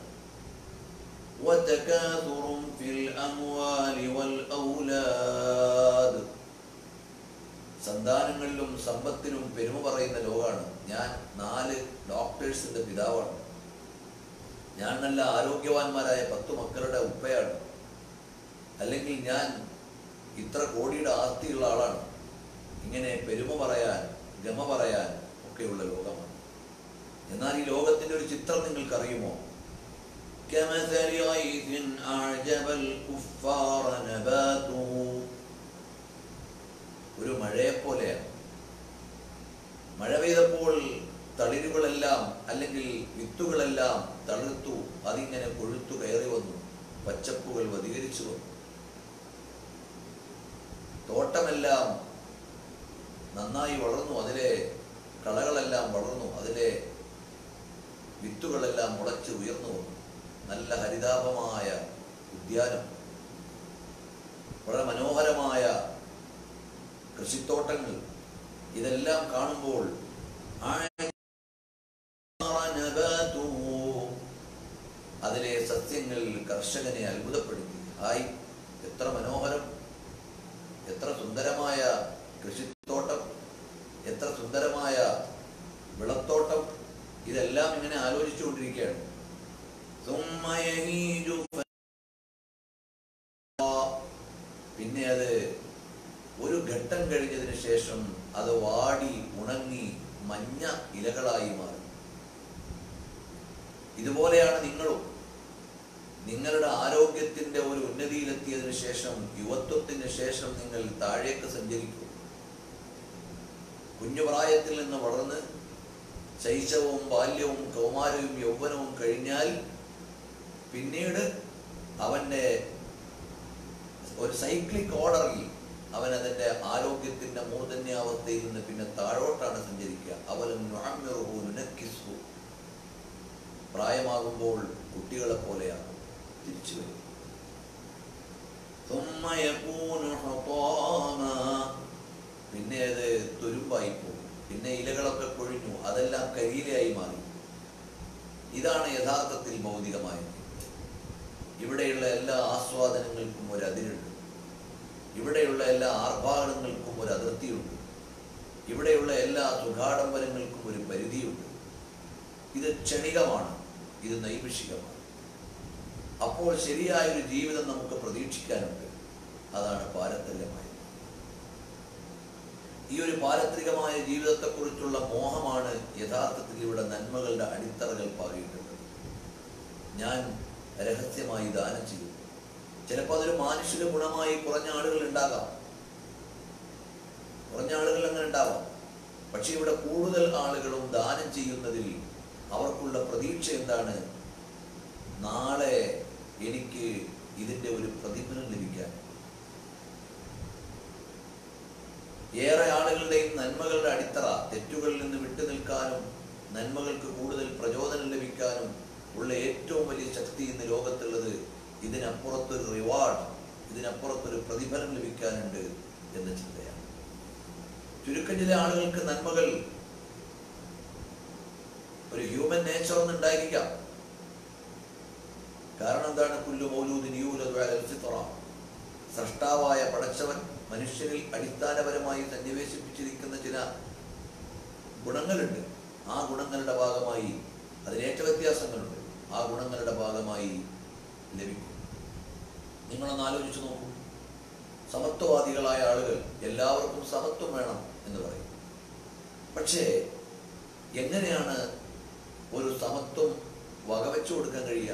വതകാസുറും ഫിൽ അംവാലി വൽ ഔലാദ് സന്താനങ്ങളിലും സമ്പത്തിലും പെരുമ പറയുന്ന ലോകമാണ് ഞാൻ നാല് ഡോക്ടേഴ്സിന്റെ പിതാവാണ് ഞാൻ നല്ല ആരോഗ്യവാന്മാരായ പത്തു മക്കളുടെ ഉപ്പയാണ് അല്ലെങ്കിൽ ഞാൻ ഇത്ര കോടിയുടെ ആസ്തിയുള്ള ആളാണ് ഇങ്ങനെ പെരുമ പറയാൻ ഗമ പറയാൻ ഒക്കെയുള്ള ലോകമാണ് എന്നാൽ ഈ ലോകത്തിന്റെ ഒരു ചിത്രം നിങ്ങൾക്കറിയുമോ كمثل غيث أعجب الكفار نباته ഒരു മഴയെ പോലെയാണ് മഴ പെയ്തപ്പോൾ തളിരുകളെല്ലാം അല്ലെങ്കിൽ വിത്തുകളെല്ലാം തളിർത്തു അതിങ്ങനെ കൊഴുത്തു കയറി വന്നു പച്ചപ്പുകൾ വധികരിച്ചു വന്നു തോട്ടമെല്ലാം നന്നായി വളർന്നു അതിലെ കളകളെല്ലാം വളർന്നു അതിലെ വിത്തുകളെല്ലാം മുളച്ച് ഉയർന്നു വന്നു നല്ല ഹരിതാപമായ ഉദ്യാനം വളരെ മനോഹരമായ കൃഷിത്തോട്ടങ്ങൾ ഇതെല്ലാം കാണുമ്പോൾ അതിലെ സസ്യങ്ങൾ കർഷകനെ അത്ഭുതപ്പെടുത്തി ഹായ് എത്ര മനോഹരം എത്ര സുന്ദരമായ കൃഷിത്തോട്ടം എത്ര സുന്ദരമായ വിളത്തോട്ടം ഇതെല്ലാം ഇങ്ങനെ ആലോചിച്ചുകൊണ്ടിരിക്കുകയാണ് ثم يهيج പിന്നെ അത് ഒരു ഘട്ടം കഴിഞ്ഞതിന് ശേഷം അത് വാടി ഉണങ്ങി മഞ്ഞ ഇലകളായി മാറി ഇതുപോലെയാണ് നിങ്ങളും നിങ്ങളുടെ ആരോഗ്യത്തിന്റെ ഒരു ഉന്നതിയിലെത്തിയതിനു ശേഷം യുവത്വത്തിന് ശേഷം നിങ്ങൾ താഴേക്ക് സഞ്ചരിക്കും കുഞ്ഞുപ്രായത്തിൽ നിന്ന് വളർന്ന് ശൈശവവും ബാല്യവും കൗമാരവും യൗവനവും കഴിഞ്ഞാൽ പിന്നീട് അവൻ്റെ ഒരു സൈക്ലിക് ഓർഡറിൽ അവൻ അതിൻ്റെ ആരോഗ്യത്തിൻ്റെ മൂർധന്യാവസ്ഥയിൽ നിന്ന് പിന്നെ താഴോട്ടാണ് സഞ്ചരിക്കുക അവലും നുഅമ്മിറുഹു നുനക്കിസ്ഹു. പ്രായമാകുമ്പോൾ കുട്ടികളെ പോലെയാണ് തിരിച്ചു വരും ثم يكون حطاما. പിന്നെ അത് തുരുമ്പായി പോകും പിന്നെ ഇലകളൊക്കെ കൊഴിഞ്ഞു അതെല്ലാം കരിയിലയായി മാറി ഇതാണ് യഥാർത്ഥത്തിൽ ഭൗതികമായത് ഇവിടെയുള്ള എല്ലാ ആസ്വാദനങ്ങൾക്കും ഒരു അതിരുണ്ട് ഇവിടെയുള്ള എല്ലാ ആർഭാടങ്ങൾക്കും ഒരു അതിർത്തിയുണ്ട് ഇവിടെയുള്ള എല്ലാ സുഖാഡംബരങ്ങൾക്കും ഒരു പരിധിയുണ്ട് ഇത് ക്ഷണികമാണ് ഇത് നൈമിഷികമാണ് അപ്പോൾ ശരിയായൊരു ജീവിതം നമുക്ക് പ്രതീക്ഷിക്കാനുണ്ട് അതാണ് പാരത്തല്യമായത് ഈ ഒരു പാരത്രികമായ ജീവിതത്തെക്കുറിച്ചുള്ള മോഹമാണ് യഥാർത്ഥത്തിൽ ഇവിടെ നന്മകളുടെ അടിത്തറകൾ പാകിയിട്ടുള്ളത് ഞാൻ രഹസ്യമായി ദാനം ചെയ്യും ചിലപ്പോൾ അതൊരു മാനുഷിക ഗുണമായി കുറഞ്ഞ ആളുകൾ ഉണ്ടാകാം കുറഞ്ഞ ആളുകൾ അങ്ങനെ ഉണ്ടാവാം പക്ഷെ ഇവിടെ കൂടുതൽ ആളുകളും ദാനം ചെയ്യുന്നതിൽ അവർക്കുള്ള പ്രതീക്ഷ എന്താണ് നാളെ എനിക്ക് ഇതിന്റെ ഒരു പ്രതിഫലം ലഭിക്കാൻ ഏറെ ആളുകളുടെയും നന്മകളുടെ അടിത്തറ തെറ്റുകളിൽ നിന്ന് വിട്ടു നിൽക്കാനും നന്മകൾക്ക് കൂടുതൽ പ്രചോദനം ലഭിക്കാനും ഉള്ള ഏറ്റവും വലിയ ശക്തി ഇന്ന് ലോകത്തുള്ളത് ഇതിനപ്പുറത്തൊരു റിവാർഡ് ഇതിനപ്പുറത്തൊരു പ്രതിഫലം ലഭിക്കാനുണ്ട് എന്ന ചിന്തയാണ് ചുരുക്കം ചില ആളുകൾക്ക് നന്മകൾ ഒരു ഹ്യൂമൻ നേച്ചർ ഒന്നും ഉണ്ടായിരിക്കാം കാരണം എന്താണ് കുല്ലു മൗലൂദിൻ യൂലദു അലൽ ഫിത്ര സൃഷ്ടാവായ പടച്ചവൻ മനുഷ്യനിൽ അടിസ്ഥാനപരമായി സന്നിവേശിപ്പിച്ചിരിക്കുന്ന ചില ഗുണങ്ങളുണ്ട് ആ ഗുണങ്ങളുടെ ഭാഗമായി അതിനേറ്റ വ്യത്യാസങ്ങളുണ്ട് ആ ഗുണങ്ങളുടെ ഭാഗമായി ലഭിക്കും നിങ്ങളൊന്ന് ആലോചിച്ച് നോക്കൂ സമത്വവാദികളായ ആളുകൾ എല്ലാവർക്കും സമത്വം വേണം എന്ന് പറയും പക്ഷേ എങ്ങനെയാണ് ഒരു സമത്വം വകവെച്ചു കൊടുക്കാൻ കഴിയുക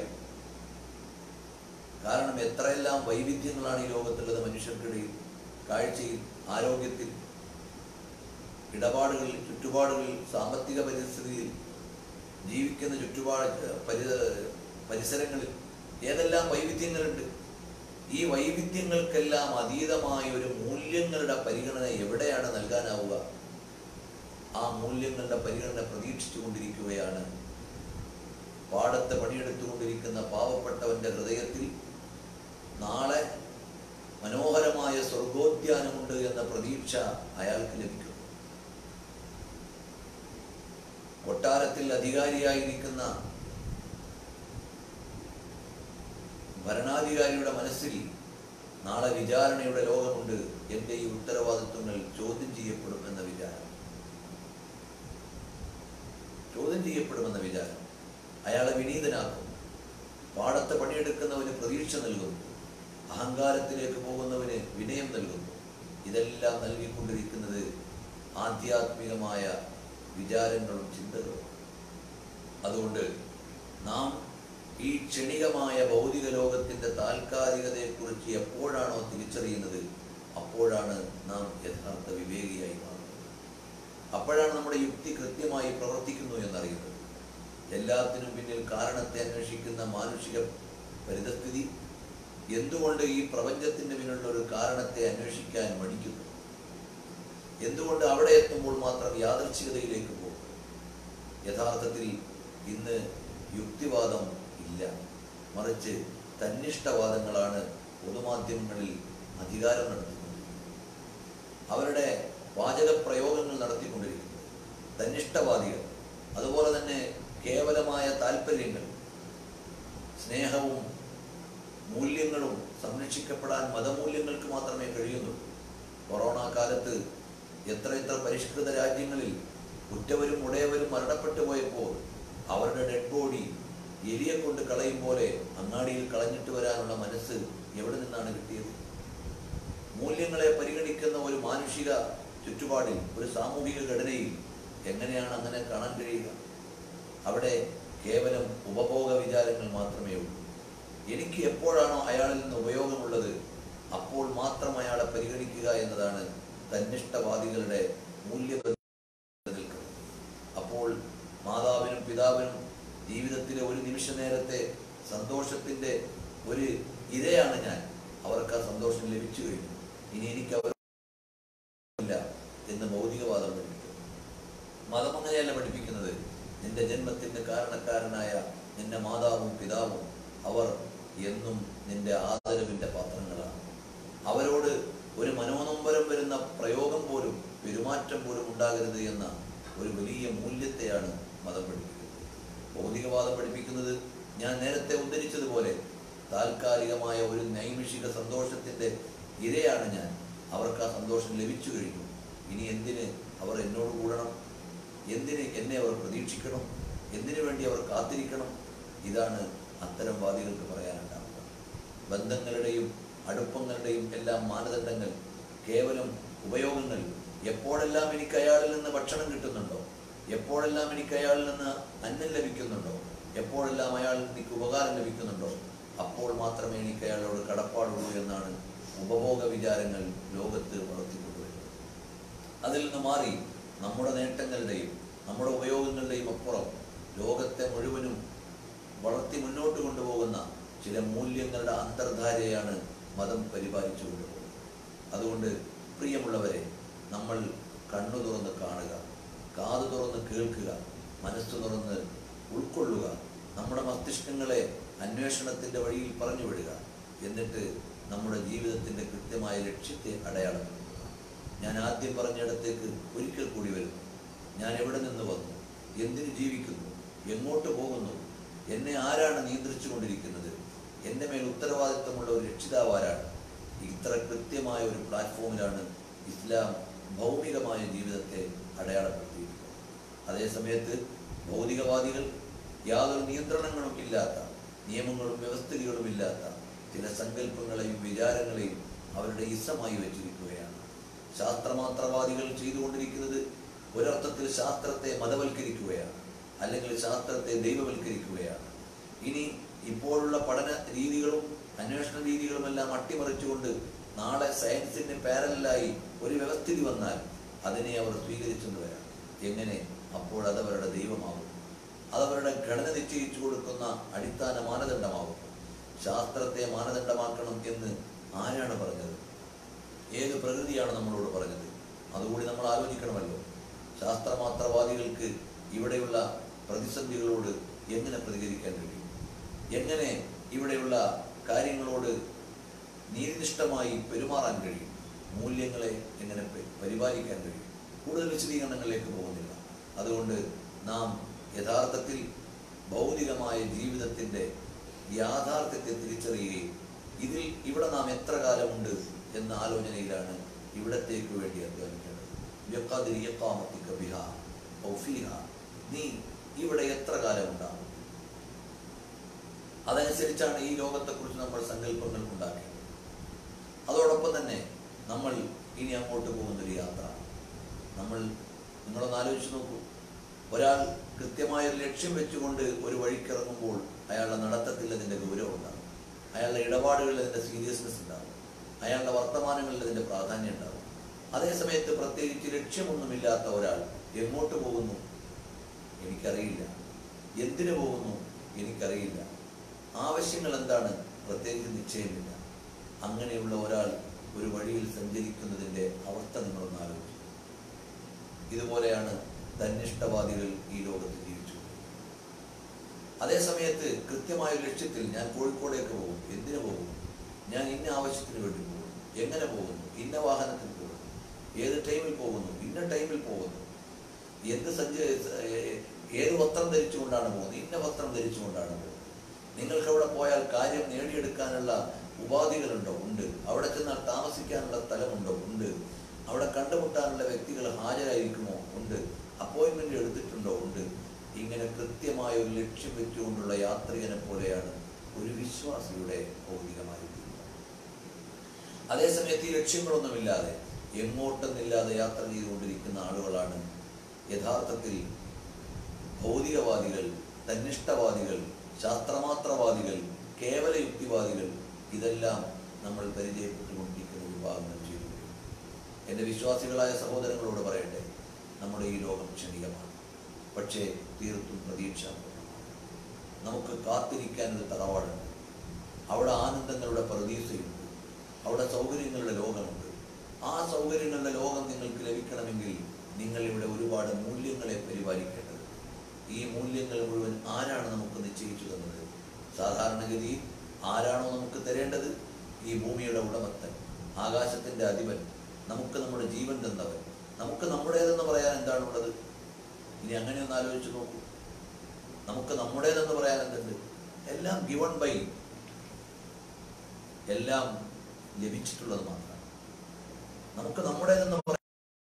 കാരണം എത്രയെല്ലാം വൈവിധ്യങ്ങളാണ് ഈ ലോകത്തുള്ളത് മനുഷ്യർക്കിടയിൽ കാഴ്ചയിൽ ആരോഗ്യത്തിൽ ഇടപാടുകളിൽ ചുറ്റുപാടുകളിൽ സാമ്പത്തിക പരിസ്ഥിതിയിൽ ജീവിക്കുന്ന ചുറ്റുപാട് പരി പരിസരങ്ങളിൽ ഏതെല്ലാം വൈവിധ്യങ്ങളുണ്ട് ഈ വൈവിധ്യങ്ങൾക്കെല്ലാം അതീതമായ ഒരു മൂല്യങ്ങളുടെ പരിഗണന എവിടെയാണ് നൽകാനാവുക ആ മൂല്യങ്ങളുടെ പരിഗണന പ്രതീക്ഷിച്ചു കൊണ്ടിരിക്കുകയാണ് പാടത്ത് പണിയെടുത്തുകൊണ്ടിരിക്കുന്ന പാവപ്പെട്ടവന്റെ ഹൃദയത്തിൽ നാളെ മനോഹരമായ സ്വർഗോദ്യാനമുണ്ട് എന്ന പ്രതീക്ഷ അയാൾക്ക് ലഭിക്കും കൊട്ടാരത്തിൽ അധികാരിയായിരിക്കുന്ന ഭരണാധികാരിയുടെ മനസ്സിൽ നാളെ വിചാരണയുടെ ലോകമുണ്ട് എൻ്റെ ഈ ഉത്തരവാദിത്വങ്ങൾ ചോദ്യം ചെയ്യപ്പെടും എന്ന വിചാരം ചോദ്യം ചെയ്യപ്പെടുമെന്ന വിചാരം അയാളെ വിനീതനാക്കും പാടത്ത് പണിയെടുക്കുന്നവന് പ്രതീക്ഷ നൽകുന്നു അഹങ്കാരത്തിലേക്ക് പോകുന്നവന് വിനയം നൽകുന്നു ഇതെല്ലാം നൽകിക്കൊണ്ടിരിക്കുന്നത് ആധ്യാത്മികമായ വിചാരങ്ങളും ചിന്തകളും അതുകൊണ്ട് നാം ഈ ക്ഷണികമായ ഭൗതിക ലോകത്തിന്റെ താൽക്കാലികതയെക്കുറിച്ച് എപ്പോഴാണോ തിരിച്ചറിയുന്നത് അപ്പോഴാണ് നാം യഥാർത്ഥ വിവേകിയായി മാറുന്നത് അപ്പോഴാണ് നമ്മുടെ യുക്തി കൃത്യമായി പ്രവർത്തിക്കുന്നു എന്നറിയുന്നത് എല്ലാത്തിനും പിന്നിൽ കാരണത്തെ അന്വേഷിക്കുന്ന മാനുഷിക പരിതസ്ഥിതി എന്തുകൊണ്ട് ഈ പ്രപഞ്ചത്തിന് പിന്നിലുള്ള ഒരു കാരണത്തെ അന്വേഷിക്കാൻ മടിക്കുന്നു എന്തുകൊണ്ട് അവിടെ എത്തുമ്പോൾ മാത്രം യാദർച്ഛികതയിലേക്ക് പോകും യഥാർത്ഥത്തിൽ ഇന്ന് യുക്തിവാദം ഇല്ല മറിച്ച് തന്നിഷ്ടവാദങ്ങളാണ് പൊതുമാധ്യമങ്ങളിൽ അധികാരം നടത്തിക്കൊണ്ടിരിക്കുന്നത് അവരുടെ വാചക പ്രയോഗങ്ങൾ നടത്തിക്കൊണ്ടിരിക്കുന്നത് തന്നിഷ്ടവാദികൾ അതുപോലെ തന്നെ കേവലമായ താല്പര്യങ്ങൾ സ്നേഹവും മൂല്യങ്ങളും സംരക്ഷിക്കപ്പെടാൻ മതമൂല്യങ്ങൾക്ക് മാത്രമേ കഴിയുന്നുള്ളൂ കൊറോണ കാലത്ത് എത്ര എത്ര പരിഷ്കൃത രാജ്യങ്ങളിൽ ഉറ്റവരും ഉടയവരും മരണപ്പെട്ടു പോയപ്പോൾ അവരുടെ ഡെഡ് ബോഡി എലിയെ കൊണ്ട് കളയും പോലെ അങ്ങാടിയിൽ കളഞ്ഞിട്ട് വരാനുള്ള മനസ്സ് എവിടെ നിന്നാണ് കിട്ടിയത് മൂല്യങ്ങളെ പരിഗണിക്കുന്ന ഒരു മാനുഷിക ചുറ്റുപാടിൽ ഒരു സാമൂഹിക ഘടനയിൽ എങ്ങനെയാണ് അങ്ങനെ കാണാൻ കഴിയുക അവിടെ കേവലം ഉപഭോഗ വിചാരങ്ങൾ മാത്രമേ ഉള്ളൂ എനിക്ക് എപ്പോഴാണോ അയാളിൽ നിന്ന് ഉപയോഗമുള്ളത് അപ്പോൾ മാത്രം അയാളെ പരിഗണിക്കുക എന്നതാണ് തന്നിഷ്ടവാദികളുടെ മൂല്യ പിതാവിനും ജീവിതത്തിലെ ഒരു നിമിഷ നേരത്തെ സന്തോഷത്തിൻ്റെ ഒരു ഇരയാണ് ഞാൻ അവർക്ക് ആ സന്തോഷം ലഭിച്ചു കഴിഞ്ഞു ഇനി എനിക്ക് അവരില്ല എന്ന് ഭൗതികവാദം പഠിപ്പിക്കുന്നു മതം അങ്ങനെയല്ല പഠിപ്പിക്കുന്നത് നിന്റെ ജന്മത്തിന്റെ കാരണക്കാരനായ നിന്റെ മാതാവും പിതാവും അവർ എന്നും നിന്റെ ആദരവിന്റെ പാത്രങ്ങളാണ് അവരോട് ഒരു മനോനൊമ്പരം വരുന്ന പ്രയോഗം പോലും പെരുമാറ്റം പോലും ഉണ്ടാകരുത് എന്ന ഒരു വലിയ മൂല്യത്തെയാണ് മതം പഠിപ്പിക്കുന്നത് ഭൗതികവാദം പഠിപ്പിക്കുന്നത് ഞാൻ നേരത്തെ ഉദ്ധരിച്ചതുപോലെ താൽക്കാലികമായ ഒരു നൈമിഷിക സന്തോഷത്തിന്റെ ഇരയാണ് ഞാൻ അവർക്ക് ആ സന്തോഷം ലഭിച്ചു കഴിഞ്ഞു ഇനി എന്തിന് അവർ എന്നോട് കൂടണം എന്തിന് എന്നെ അവർ പ്രതീക്ഷിക്കണം എന്തിനു വേണ്ടി അവർ കാത്തിരിക്കണം ഇതാണ് അത്തരം വാദികൾക്ക് പറയാനുണ്ടാവുക ബന്ധങ്ങളുടെയും അടുപ്പങ്ങളുടെയും എല്ലാം മാനദണ്ഡങ്ങൾ കേവലം ഉപയോഗങ്ങൾ എപ്പോഴെല്ലാം എനിക്ക് അയാളിൽ നിന്ന് ഭക്ഷണം കിട്ടുന്നുണ്ടോ എപ്പോഴെല്ലാം എനിക്ക് അയാളിൽ നിന്ന് അന്നം ലഭിക്കുന്നുണ്ടോ എപ്പോഴെല്ലാം അയാൾ എനിക്ക് ഉപകാരം ലഭിക്കുന്നുണ്ടോ അപ്പോൾ മാത്രമേ എനിക്ക് അയാളോട് കടപ്പാടുള്ളൂ എന്നാണ് ഉപഭോഗ വിചാരങ്ങൾ ലോകത്ത് വളർത്തിക്കൊണ്ടുവരുന്നത് അതിൽ നിന്ന് മാറി നമ്മുടെ നേട്ടങ്ങളുടെയും നമ്മുടെ ഉപയോഗങ്ങളുടെയും അപ്പുറം ലോകത്തെ മുഴുവനും വളർത്തി മുന്നോട്ട് കൊണ്ടുപോകുന്ന ചില മൂല്യങ്ങളുടെ അന്തർധാരയാണ് മതം പരിപാലിച്ചു കൊണ്ടുപോകുന്നത് അതുകൊണ്ട് പ്രിയമുള്ളവരെ നമ്മൾ കണ്ണു തുറന്ന് കാണുക കാതു തുറന്ന് കേൾക്കുക മനസ്സ് തുറന്ന് ഉൾക്കൊള്ളുക നമ്മുടെ മസ്തിഷ്കങ്ങളെ അന്വേഷണത്തിൻ്റെ വഴിയിൽ പറഞ്ഞു വിടുക എന്നിട്ട് നമ്മുടെ ജീവിതത്തിൻ്റെ കൃത്യമായ ലക്ഷ്യത്തെ അടയാളപ്പെടുത്തുക ഞാൻ ആദ്യം പറഞ്ഞിടത്തേക്ക് ഒരിക്കൽ കൂടി വരുന്നു ഞാൻ എവിടെ നിന്ന് വന്നു എന്തിനു ജീവിക്കുന്നു എങ്ങോട്ട് പോകുന്നു എന്നെ ആരാണ് നിയന്ത്രിച്ചു കൊണ്ടിരിക്കുന്നത് എൻ്റെ മേൽ ഉത്തരവാദിത്വമുള്ള ഒരു രക്ഷിതാവ് ആരാണ് ഇത്ര കൃത്യമായ ഒരു പ്ലാറ്റ്ഫോമിലാണ് ഇസ്ലാം ഭൗമികമായ ജീവിതത്തെ അടയാളപ്പെടുത്തിയിരിക്കുന്നത് അതേസമയത്ത് ഭൗതികവാദികൾ യാതൊരു നിയന്ത്രണങ്ങളും ഇല്ലാത്ത നിയമങ്ങളും വ്യവസ്ഥിതികളും ഇല്ലാത്ത ചില സങ്കല്പങ്ങളെയും വിചാരങ്ങളെയും അവരുടെ ഇസമായി വെച്ചിരിക്കുകയാണ് ശാസ്ത്രമാത്രവാദികൾ ചെയ്തുകൊണ്ടിരിക്കുന്നത് ഒരർത്ഥത്തിൽ ശാസ്ത്രത്തെ മതവൽക്കരിക്കുകയാണ് അല്ലെങ്കിൽ ശാസ്ത്രത്തെ ദൈവവൽക്കരിക്കുകയാണ് ഇനി ഇപ്പോഴുള്ള പഠന രീതികളും അന്വേഷണ രീതികളുമെല്ലാം അട്ടിമറിച്ചുകൊണ്ട് നാളെ സയൻസിന് പാരലായി ഒരു വ്യവസ്ഥിതി വന്നാൽ അതിനെ അവർ സ്വീകരിച്ചെന്ന് വരാം എങ്ങനെ അപ്പോൾ അതവരുടെ ദൈവമാകും അതവരുടെ ഘടന നിശ്ചയിച്ചു കൊടുക്കുന്ന അടിസ്ഥാന മാനദണ്ഡമാകും ശാസ്ത്രത്തെ മാനദണ്ഡമാക്കണം എന്ന് ആരാണ് പറഞ്ഞത് ഏത് പ്രകൃതിയാണ് നമ്മളോട് പറഞ്ഞത് അതുകൂടി നമ്മൾ ആലോചിക്കണമല്ലോ ശാസ്ത്രമാത്രവാദികൾക്ക് ഇവിടെയുള്ള പ്രതിസന്ധികളോട് എങ്ങനെ പ്രതികരിക്കാൻ കഴിയും എങ്ങനെ ഇവിടെയുള്ള കാര്യങ്ങളോട് നീതിനിഷ്ഠമായി പെരുമാറാൻ കഴിയും മൂല്യങ്ങളെ എങ്ങനെ പെ- പരിപാലിക്കാൻ കഴിയും കൂടുതൽ വിശദീകരണങ്ങളിലേക്ക് പോകുന്നില്ല അതുകൊണ്ട് നാം യഥാർത്ഥത്തിൽ ഭൗതികമായ ജീവിതത്തിൻ്റെ യാഥാർത്ഥ്യത്തെ തിരിച്ചറിയുകയും ഇതിൽ ഇവിടെ നാം എത്ര കാലമുണ്ട് എന്ന ആലോചനയിലാണ് ഇവിടത്തേക്ക് വേണ്ടി അധ്വാനിക്കേണ്ടത് ബിഖദ്രി ഇഖാമത്തിക ബിഹാ ഔ ഫീഹാ. നീ ഇവിടെ എത്ര കാലമുണ്ടാകും അതനുസരിച്ചാണ് ഈ ലോകത്തെക്കുറിച്ച് നമ്മൾ സങ്കല്പങ്ങൾ ഉണ്ടാക്കേണ്ടത് അതോടൊപ്പം തന്നെ നമ്മൾ ഇനി അങ്ങോട്ട് പോകുന്നൊരു യാത്ര നമ്മൾ നിങ്ങളൊന്ന് ആലോചിച്ച് നോക്കൂ ഒരാൾ കൃത്യമായ ഒരു ലക്ഷ്യം വെച്ചുകൊണ്ട് ഒരു വഴിക്കിറങ്ങുമ്പോൾ അയാളുടെ നടത്തത്തിൽ അതിൻ്റെ ഗൗരവം ഉണ്ടാകും അയാളുടെ ഇടപാടുകളിൽ അതിൻ്റെ സീരിയസ്നെസ് ഉണ്ടാകും അയാളുടെ വർത്തമാനങ്ങളിൽ അതിൻ്റെ പ്രാധാന്യം ഉണ്ടാകും അതേസമയത്ത് പ്രത്യേകിച്ച് ലക്ഷ്യമൊന്നുമില്ലാത്ത ഒരാൾ എങ്ങോട്ട് പോകുന്നു എനിക്കറിയില്ല എന്തിനു പോകുന്നു എനിക്കറിയില്ല ആവശ്യങ്ങൾ എന്താണ് പ്രത്യേകിച്ച് നിശ്ചയമില്ല അങ്ങനെയുള്ള ഒരാൾ ഒരു വഴിയിൽ സഞ്ചരിക്കുന്നതിൻ്റെ അവസ്ഥ നിങ്ങളൊന്ന് ആലോചിച്ചു ഇതുപോലെയാണ് തന്നിഷ്ടവാദികൾ ഈ ലോകത്ത് ജീവിച്ചു അതേസമയത്ത് കൃത്യമായ ഒരു ലക്ഷ്യത്തിൽ ഞാൻ കോഴിക്കോടേക്ക് പോകും എന്തിനു പോകും ഞാൻ ഇന്ന ആവശ്യത്തിന് വേണ്ടി പോകും എങ്ങനെ പോകുന്നു ഇന്ന വാഹനത്തിൽ പോകുന്നു ഏത് ടൈമിൽ പോകുന്നു ഇന്ന ടൈമിൽ പോകുന്നു എന്ത് സഞ്ച ഏ- ഏത് വസ്ത്രം ധരിച്ചുകൊണ്ടാണ് പോകുന്നത് ഇന്ന വസ്ത്രം ധരിച്ചുകൊണ്ടാണ് പോകുന്നത് നിങ്ങൾക്ക് അവിടെ പോയാൽ കാര്യം നേടിയെടുക്കാനുള്ള ഉപാധികളുണ്ടോ ഉണ്ട് അവിടെ ചെന്നാൽ താമസിക്കാനുള്ള സ്ഥലമുണ്ടോ ഉണ്ട് അവിടെ കണ്ടുമുട്ടാനുള്ള വ്യക്തികൾ ഹാജരായിരിക്കുമോ ഉണ്ട് അപ്പോയിൻമെന്റ് എടുത്തിട്ടുണ്ടോ ഉണ്ട് ഇങ്ങനെ കൃത്യമായ ഒരു ലക്ഷ്യം വെച്ചുകൊണ്ടുള്ള യാത്രികനെ പോലെയാണ് ഒരു വിശ്വാസിയുടെ ഭൗതികമായ ജീവിതം അതേസമയത്ത് ഈ ലക്ഷ്യങ്ങളൊന്നുമില്ലാതെ എങ്ങോട്ടെന്നില്ലാതെ യാത്ര ചെയ്തുകൊണ്ടിരിക്കുന്ന ആളുകളാണ് യഥാർത്ഥത്തിൽ ഭൗതികവാദികൾ തന്നിഷ്ടവാദികൾ ശാസ്ത്രമാത്രവാദികൾ കേവല യുക്തിവാദികൾ ഇതെല്ലാം നമ്മൾ പരിചയപ്പെട്ടുകൊണ്ടിരിക്കുന്ന വിഭാഗങ്ങൾ ചെയ്തു എൻ്റെ വിശ്വാസികളായ സഹോദരങ്ങളോട് പറയട്ടെ നമ്മുടെ ഈ ലോകം ക്ഷണികമാണ് പക്ഷേ തീർത്തും പ്രതീക്ഷാപൂർണ്ണമാണ് നമുക്ക് കാത്തിരിക്കാൻ ഒരു തറവാടുണ്ട് അവിടെ ആനന്ദങ്ങളുടെ പ്രതീക്ഷയുണ്ട് അവിടെ സൗകര്യങ്ങളുടെ ലോകമുണ്ട് ആ സൗകര്യങ്ങളുടെ ലോകം നിങ്ങൾക്ക് ലഭിക്കണമെങ്കിൽ നിങ്ങൾ ഇവിടെ ഒരുപാട് മൂല്യങ്ങളെ പരിപാലിക്കേണ്ടത് ഈ മൂല്യങ്ങൾ മുഴുവൻ ആരാണ് നമുക്ക് നിശ്ചയിച്ചു തന്നത് സാധാരണഗതിയിൽ ആരാണോ നമുക്ക് തരേണ്ടത് ഈ ഭൂമിയുടെ ഉടമസ്ഥൻ ആകാശത്തിന്റെ അധിപൻ നമുക്ക് നമ്മുടെ ജീവൻ തന്നവൻ നമുക്ക് നമ്മുടേതെന്ന് പറയാൻ എന്താണുള്ളത് ഇനി അങ്ങനെ ഒന്ന് ആലോചിച്ച് നോക്കൂ നമുക്ക് നമ്മുടേതെന്ന് പറയാൻ എന്തുണ്ട് എല്ലാം ഗിവൺ ബൈ എല്ലാം ലഭിച്ചിട്ടുള്ളത് മാത്രമാണ് നമുക്ക് നമ്മുടേതെന്ന് പറയാൻ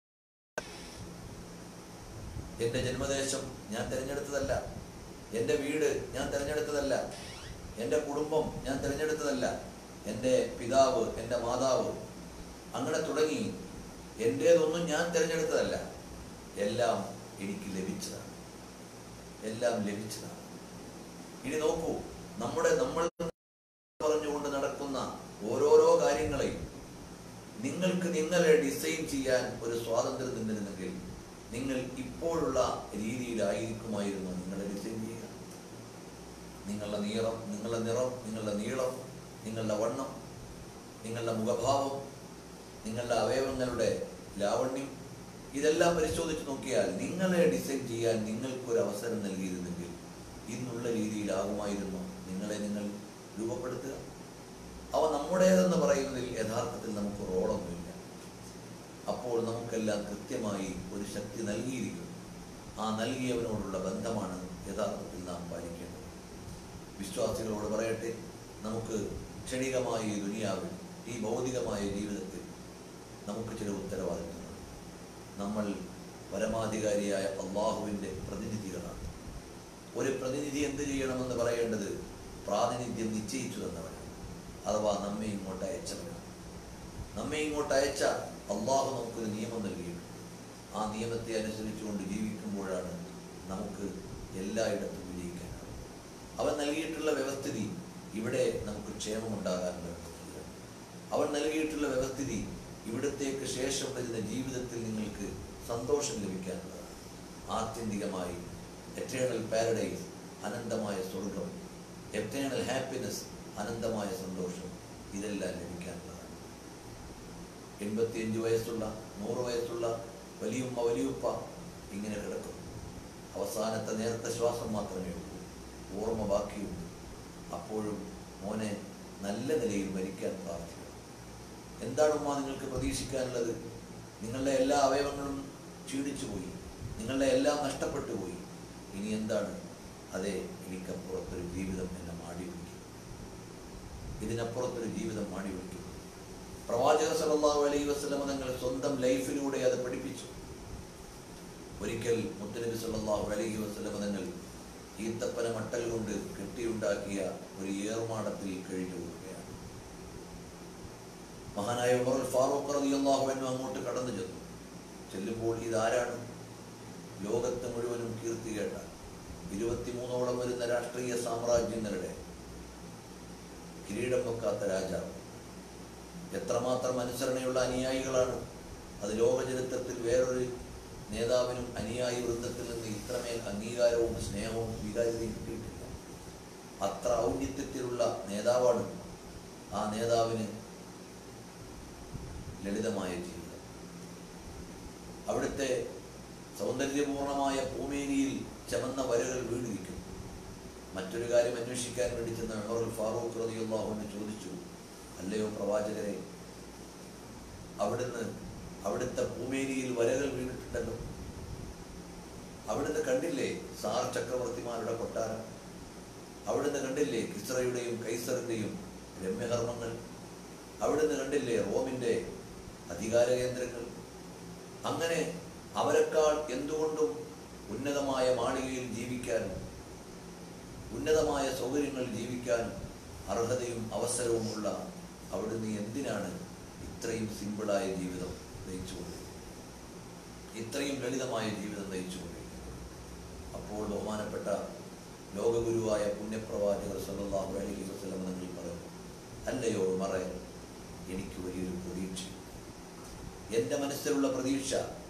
എൻ്റെ ജന്മദേശം ഞാൻ തിരഞ്ഞെടുത്തതല്ല എൻ്റെ വീട് ഞാൻ തിരഞ്ഞെടുത്തതല്ല എൻ്റെ കുടുംബം ഞാൻ തിരഞ്ഞെടുത്തതല്ല എൻ്റെ പിതാവ് എൻ്റെ മാതാവ് അങ്ങനെ തുടങ്ങി എൻ്റേതൊന്നും ഞാൻ തിരഞ്ഞെടുത്തതല്ല എല്ലാം എനിക്ക് ലഭിച്ചതാണ് എല്ലാം ലഭിച്ചതാണ് ഇനി നോക്കൂ നമ്മുടെ നമ്മൾ പറഞ്ഞുകൊണ്ട് നടക്കുന്ന ഓരോരോ കാര്യങ്ങളെയും നിങ്ങൾക്ക് നിങ്ങളെ ഡിസൈൻ ചെയ്യാൻ ഒരു സ്വാതന്ത്ര്യം നിന്നിരുന്നെങ്കിൽ നിങ്ങൾ ഇപ്പോഴുള്ള രീതിയിലായിരിക്കുമായിരുന്നു നിങ്ങളെ ഡിസൈൻ ചെയ്യുക നിങ്ങളുടെ നീളം നിങ്ങളുടെ നിറം നിങ്ങളുടെ നീളം നിങ്ങളുടെ വണ്ണം നിങ്ങളുടെ മുഖഭാവം നിങ്ങളുടെ അവയവങ്ങളുടെ ലാവണ്യം ഇതെല്ലാം പരിശോധിച്ച് നോക്കിയാൽ നിങ്ങളെ ഡിസൈൻ ചെയ്യാൻ നിങ്ങൾക്കൊരു അവസരം നൽകിയിരുന്നെങ്കിൽ ഇന്നുള്ള രീതിയിലാകുമായിരുന്നു നിങ്ങളെ നിങ്ങൾ രൂപപ്പെടുത്തുക അവ നമ്മുടേതെന്ന് പറയുന്നതിൽ യഥാർത്ഥത്തിൽ നമുക്ക് റോളൊന്നുമില്ല അപ്പോൾ നമുക്കെല്ലാം കൃത്യമായി ഒരു ശക്തി നൽകിയിരിക്കുന്നു ആ നൽകിയവനോടുള്ള ബന്ധമാണ് യഥാർത്ഥത്തിൽ നാം പാലിക്കേണ്ടത് വിശ്വാസികളോട് പറയട്ടെ നമുക്ക് ക്ഷണികമായ ഈ ദുനിയാവിൽ ഈ ഭൗതികമായ ജീവിതത്തിൽ നമുക്ക് ചില ഉത്തരവാദിത്തങ്ങളുണ്ട് നമ്മൾ പരമാധികാരിയായ അള്ളാഹുവിൻ്റെ പ്രതിനിധികളാണ് ഒരു പ്രതിനിധി എന്ത് ചെയ്യണമെന്ന് പറയേണ്ടത് പ്രാതിനിധ്യം നിശ്ചയിച്ചു തന്നവനാണ് അഥവാ നമ്മെ ഇങ്ങോട്ട് അയച്ചവനാണ് നമ്മെ ഇങ്ങോട്ട് അയച്ച അള്ളാഹു നമുക്കൊരു നിയമം നൽകിയിട്ടുണ്ട് ആ നിയമത്തെ അനുസരിച്ചുകൊണ്ട് ജീവിക്കുമ്പോഴാണ് നമുക്ക് എല്ലായിടത്തും വിജയിക്കാനാവും അവൻ നൽകിയിട്ടുള്ള വ്യവസ്ഥിതി ഇവിടെ നമുക്ക് ക്ഷേമമുണ്ടാകാനുള്ള വ്യവസ്ഥിതിയാണ് അവൻ നൽകിയിട്ടുള്ള വ്യവസ്ഥിതി ഇവിടത്തേക്ക് ശേഷം വരുന്ന ജീവിതത്തിൽ നിങ്ങൾക്ക് സന്തോഷം ലഭിക്കാനുള്ളതാണ് ആത്യന്തികമായി എറ്റേണൽ പാരഡൈസ് അനന്തമായ സ്വർഗം എറ്റേണൽ ഹാപ്പിനെസ് അനന്തമായ സന്തോഷം ഇതെല്ലാം ലഭിക്കാനുള്ളതാണ് എൺപത്തിയഞ്ച് വയസ്സുള്ള നൂറ് വയസ്സുള്ള വലിയുമ്മ വലിയുപ്പ ഇങ്ങനെ കിടക്കും അവസാനത്തെ നേരത്തെ ശ്വാസം മാത്രമേ ഉള്ളൂ ഓർമ്മ ബാക്കിയുണ്ട് അപ്പോഴും മോനെ നല്ല നിലയിൽ മരിക്കാൻ പ്രാർത്ഥിക്കണം എന്താണ് ഉമ്മ നിങ്ങൾക്ക് പ്രതീക്ഷിക്കാനുള്ളത് നിങ്ങളുടെ എല്ലാ അവയവങ്ങളും ക്ഷീണിച്ചു പോയി നിങ്ങളുടെ എല്ലാം നഷ്ടപ്പെട്ടു പോയി ഇനി എന്താണ് അതെ എനിക്കപ്പുറത്തൊരു ജീവിതം എന്നെ മാടി വിളിക്കും ഇതിനപ്പുറത്തൊരു ജീവിതം മാടി വിളിക്കും പ്രവാചക സല്ലല്ലാഹു അലൈഹി വസല്ലം തങ്ങൾ സ്വന്തം ലൈഫിലൂടെ അത് പഠിപ്പിച്ചു ഒരിക്കൽ മുത്തനബി സല്ലല്ലാഹു അലൈഹി വസല്ലം തങ്ങൾ ഈത്തപ്പന മട്ടൽ കൊണ്ട് കെട്ടിയുണ്ടാക്കിയ ഒരു ഏറുമാടത്തിൽ കഴിഞ്ഞു പോവുകയാണ് മഹാനായ ഉമർ ഫാറൂഖ് റളിയല്ലാഹു അൻഹു അങ്ങോട്ട് കടന്നു ചെന്നു ചെല്ലുമ്പോൾ ഇതാരാണ് ലോകത്ത് മുഴുവനും കീർത്തി കേട്ട ഇരുപത്തിമൂന്നോളം വരുന്ന രാഷ്ട്രീയ സാമ്രാജ്യങ്ങളുടെ കിരീടം വെക്കാത്ത രാജാവ് എത്രമാത്രം അനുസരണയുള്ള അനുയായികളാണ് അത് ലോക ചരിത്രത്തിൽ വേറൊരു നേതാവിനും അനുയായി വൃന്ദത്തിൽ നിന്ന് ഇത്രമേൽ അംഗീകാരവും സ്നേഹവും സ്വീകാര്യതയും കിട്ടിയിട്ടില്ല അത്ര ഔന്നിത്യത്തിലുള്ള നേതാവാണ് ആ നേതാവിന് ലളിതമായ ജീവിതം അവിടുത്തെ സൗന്ദര്യപൂർണമായ ഭൂമേനിയിൽ ചമന്ന വരകൾ വീണിരിക്കുന്നു മറ്റൊരു കാര്യം അന്വേഷിക്കാൻ വേണ്ടി ചെന്ന ഉമറുൽ ഫാറൂഖ് റളിയല്ലാഹുവിനെ ചോദിച്ചു അല്ലയോ പ്രവാചകരെ അവിടുന്ന് അവിടുത്തെ ഭൂമേനിയിൽ വരകൾ വീണിട്ടുണ്ടല്ലോ അവിടുന്ന് കണ്ടില്ലേ സാർ ചക്രവർത്തിമാരുടെ കൊട്ടാരം അവിടുന്ന് കണ്ടില്ലേ കിസ്രയുടെയും കൈസറിന്റെയും രമ്യകർമ്മങ്ങൾ അവിടുന്ന് കണ്ടില്ലേ റോമിന്റെ അധികാര കേന്ദ്രങ്ങൾ അങ്ങനെ അവരെക്കാൾ എന്തുകൊണ്ടും ഉന്നതമായ മാളികയിൽ ജീവിക്കാനും ഉന്നതമായ സൗകര്യങ്ങളിൽ ജീവിക്കാനും അർഹതയും അവസരവുമുള്ള അവിടുന്ന് എന്തിനാണ് ഇത്രയും സിമ്പിളായ ജീവിതം നയിച്ചുകൊണ്ടിരിക്കുന്നത് ഇത്രയും ലളിതമായ ജീവിതം നയിച്ചുകൊണ്ടിരിക്കുന്നത് അപ്പോൾ ബഹുമാനപ്പെട്ട ലോകഗുരുവായ പുണ്യപ്രവാചകർ സല്ലല്ലാഹു അലൈഹി വസല്ലം നിങ്ങൾ പറഞ്ഞു അല്ലയോ മറ എനിക്ക് വലിയൊരു പ്രതീക്ഷ എൻ്റെ മനസ്സിലുള്ള പ്രതീക്ഷ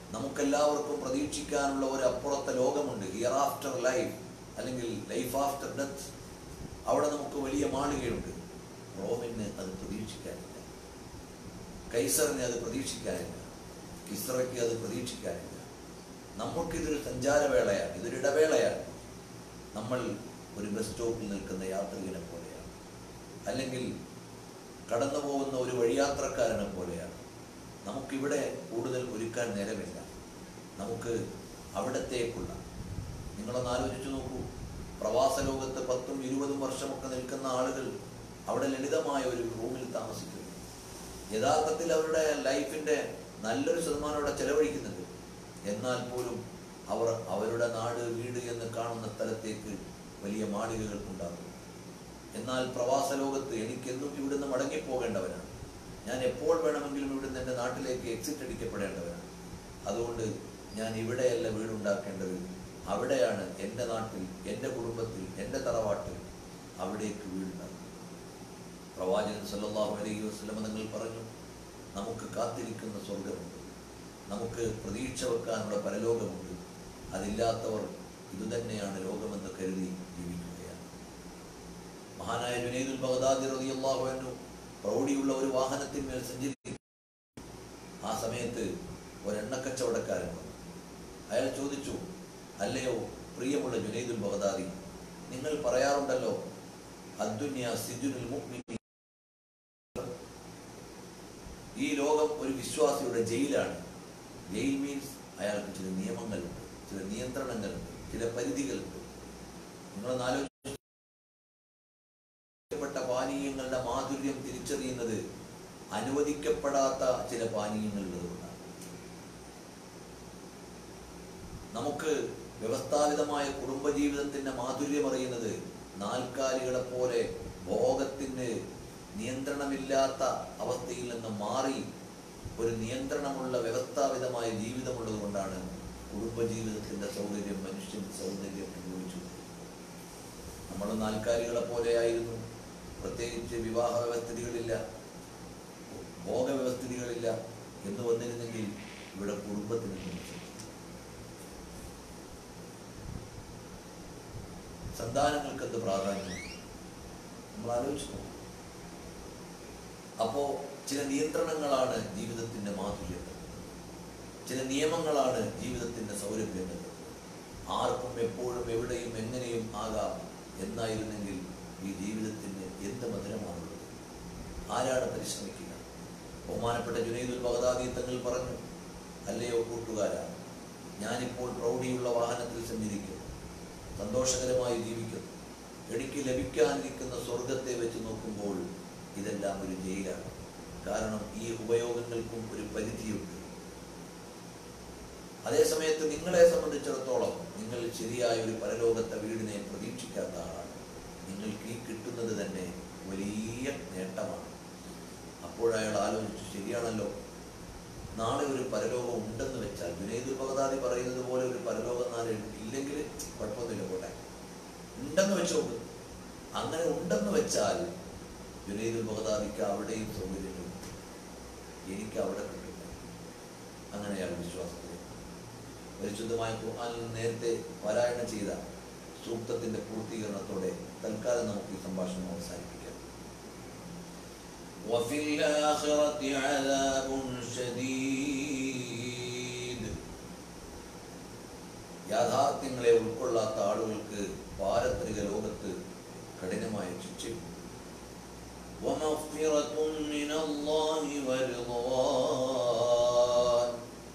നമുക്കെല്ലാവർക്കും പ്രതീക്ഷിക്കാനുള്ള ഒരു അപ്പുറത്തെ ലോകമുണ്ട് ഹിയർ ആഫ്റ്റർ ലൈഫ് അല്ലെങ്കിൽ ലൈഫ് ആഫ്റ്റർ ഡെത്ത് അവിടെ നമുക്ക് വലിയ മാളികയുണ്ട് റോമിന് അത് പ്രതീക്ഷിക്കാനില്ല കൈസറിന് അത് പ്രതീക്ഷിക്കാനില്ല കിസ്റയ്ക്ക് അത് പ്രതീക്ഷിക്കാനില്ല നമ്മൾക്കിതൊരു സഞ്ചാരവേളയാണ് ഇതൊരു ഇടവേളയാണ് നമ്മൾ ഒരു ബസ് സ്റ്റോപ്പിൽ നിൽക്കുന്ന യാത്രികനെ പോലെയാണ് അല്ലെങ്കിൽ കടന്നു പോകുന്ന ഒരു വഴിയാത്രക്കാരനെ പോലെയാണ് നമുക്കിവിടെ കൂടുതൽ ഒരുക്കാൻ നേരമില്ല നമുക്ക് അവിടത്തേക്കുള്ള നിങ്ങളൊന്ന് ആലോചിച്ചു നോക്കൂ പ്രവാസ ലോകത്ത് പത്തും ഇരുപതും വർഷമൊക്കെ നിൽക്കുന്ന ആളുകൾ അവിടെ ലളിതമായ ഒരു റൂമിൽ താമസിക്കുന്നു യഥാർത്ഥത്തിൽ അവരുടെ ലൈഫിൻ്റെ നല്ലൊരു ശതമാനം അവിടെ ചെലവഴിക്കുന്നുണ്ട് എന്നാൽ പോലും അവർ അവരുടെ നാട് വീട് എന്ന് കാണുന്ന സ്ഥലത്തേക്ക് വലിയ മാളികകൾ ഉണ്ടാകും എന്നാൽ പ്രവാസ ലോകത്ത് എനിക്കെന്നും ഇവിടുന്ന് മടങ്ങിപ്പോകേണ്ടവനാണ് ഞാൻ എപ്പോൾ വേണമെങ്കിലും ഇവിടുന്ന് എൻ്റെ നാട്ടിലേക്ക് എക്സിറ്റ് അടിക്കപ്പെടേണ്ടവനാണ് അതുകൊണ്ട് ഞാൻ ഇവിടെയല്ല വീടുണ്ടാക്കേണ്ടത് അവിടെയാണ് എൻ്റെ നാട്ടിൽ എൻ്റെ കുടുംബത്തിൽ എൻ്റെ തറവാട്ടിൽ അവിടേക്ക് വീടുണ്ടാകും പ്രവാചകൻ സല്ലല്ലാഹു അലൈഹി വസല്ലം തങ്ങൾ പറഞ്ഞു നമുക്ക് കാത്തിരിക്കുന്ന സ്വർഗമുണ്ട് നമുക്ക് പ്രതീക്ഷ വെക്കാനുള്ള പരലോകമുണ്ട് അതില്ലാത്തവർ ഇതുതന്നെയാണ് ലോകമെന്ന് കരുതി ജീവിക്കുകയാണ് മഹാനായ ജുനൈദുൽ ബഗ്ദാദി റളിയല്ലാഹു അൻഹു പ്രൗഢിയുള്ള ഒരു വാഹനത്തിന്മേൽ സഞ്ചരിക്കും ആ സമയത്ത് ഒരെണ്ണക്കച്ചവടക്കാരൻ വന്നു അയാൾ ചോദിച്ചു അല്ലയോ പ്രിയമുള്ള ജുനൈദുൽ ബഗ്ദാദി നിങ്ങൾ പറയാറുണ്ടല്ലോ അദ്ദുന്യ സിജുനുൽ മുഅ്മിനി ഈ ലോകം ഒരു വിശ്വാസിയുടെ ജയിലാണ് ജയിൽ മീൻസ് അയാൾക്ക് ചില നിയമങ്ങളുണ്ട് ചില നിയന്ത്രണങ്ങളുണ്ട് ചില പരിധികളുണ്ട് നിങ്ങളൊന്ന് ആലോചിക്കപ്പെട്ട പാനീയങ്ങളുടെ മാധുര്യം തിരിച്ചറിയുന്നത് അനുവദിക്കപ്പെടാത്ത ചില പാനീയങ്ങളുള്ളതുകൊണ്ടാണ് നമുക്ക് വ്യവസ്ഥാപിതമായ കുടുംബജീവിതത്തിന്റെ മാധുര്യം അറിയുന്നത് നാൽക്കാലികളെ പോലെ ഭോഗത്തിന് നിയന്ത്രണമില്ലാത്ത അവസ്ഥയിൽ നിന്ന് മാറി ഒരു നിയന്ത്രണമുള്ള വ്യവസ്ഥാപിതമായ ജീവിതമുള്ളത് കൊണ്ടാണ് കുടുംബജീവിതത്തിന്റെ സൗകര്യം മനുഷ്യൻ സൗന്ദര്യം അനുഭവിച്ചു നമ്മൾ നാൽക്കാലികളെ പോലെയായിരുന്നു പ്രത്യേകിച്ച് വിവാഹ വ്യവസ്ഥിതികളില്ല ഭോഗവ്യവസ്ഥിതികളില്ല എന്ന് വന്നിരുന്നെങ്കിൽ ഇവിടെ കുടുംബത്തിന് നിമിഷം സന്താനങ്ങൾക്ക് എന്ത് പ്രാധാന്യം നമ്മൾ ആലോചിച്ചു നോക്കും അപ്പോ ചില നിയന്ത്രണങ്ങളാണ് ജീവിതത്തിന്റെ മാധുര്യം ചില നിയമങ്ങളാണ് ജീവിതത്തിന്റെ സൗരഭ്യം ആർക്കും എപ്പോഴും എവിടെയും എങ്ങനെയും ആകാം എന്നായിരുന്നെങ്കിൽ ഈ ജീവിതത്തിന് എന്ത് മധുരമാണുള്ളത് ആരാണ് പരിശ്രമിക്കുക ബഹുമാനപ്പെട്ട ജുനൈദുൽ ബഗദാദി തങ്ങൾ പറഞ്ഞു അല്ലയോ കൂട്ടുകാരാ ഞാനിപ്പോൾ പ്രൗഢിയുള്ള വാഹനത്തിൽ സഞ്ചരിക്കുന്നു സന്തോഷകരമായി ജീവിക്കുന്നു എനിക്ക് ലഭിക്കാനിരിക്കുന്ന സ്വർഗത്തെ വെച്ച് നോക്കുമ്പോൾ ഇതെല്ലാം ഒരു ജയിലാണ് കാരണം ഈ ഉപയോഗങ്ങൾക്കും ഒരു പരിധിയുണ്ട് അതേസമയത്ത് നിങ്ങളെ സംബന്ധിച്ചിടത്തോളം നിങ്ങൾ ശരിയായ ഒരു പരലോകത്തെ വീടിനെ പ്രതീക്ഷിക്കാത്ത ആളാണ് നിങ്ങൾക്ക് ഈ കിട്ടുന്നത് തന്നെ വലിയ നേട്ടമാണ് അപ്പോഴയാൾ ആലോചിച്ചു ശരിയാണല്ലോ നാളെ ഒരു പരലോകം ഉണ്ടെന്ന് വെച്ചാൽ വിനയദുൽ ബഗദാദി പറയുന്നത് പോലെ ഒരു പരലോകം നാളെ ഇല്ലെങ്കിൽ കുഴപ്പമൊന്നുമില്ല പോട്ടെ ഉണ്ടെന്ന് വെച്ചോക്ക് അങ്ങനെ ഉണ്ടെന്ന് വെച്ചാൽ ജുനൈദുൽ ബഗദാദിക്ക് അവിടെയും സൗകര്യങ്ങളുണ്ട് എനിക്ക് അവിടെ കിട്ടില്ല അങ്ങനെയാണ് വിശ്വാസത്തിൽ പരിശുദ്ധമായ ഖുർആനിൽ നേരത്തെ പാരായണം ചെയ്ത സൂക്തത്തിന്റെ പൂർത്തീകരണത്തോടെ തൽക്കാലം നമുക്ക് ഈ സംഭാഷണം അവസാനിപ്പിക്കാം وفي الآخرة عذاب شديد യാഥാർത്ഥ്യങ്ങളെ ഉൾക്കൊള്ളാത്ത ആളുകൾക്ക് പാരത്രിക ലോകത്ത് കഠിനമായ ശിക്ഷയുണ്ട് ومغفرة من الله ورضوان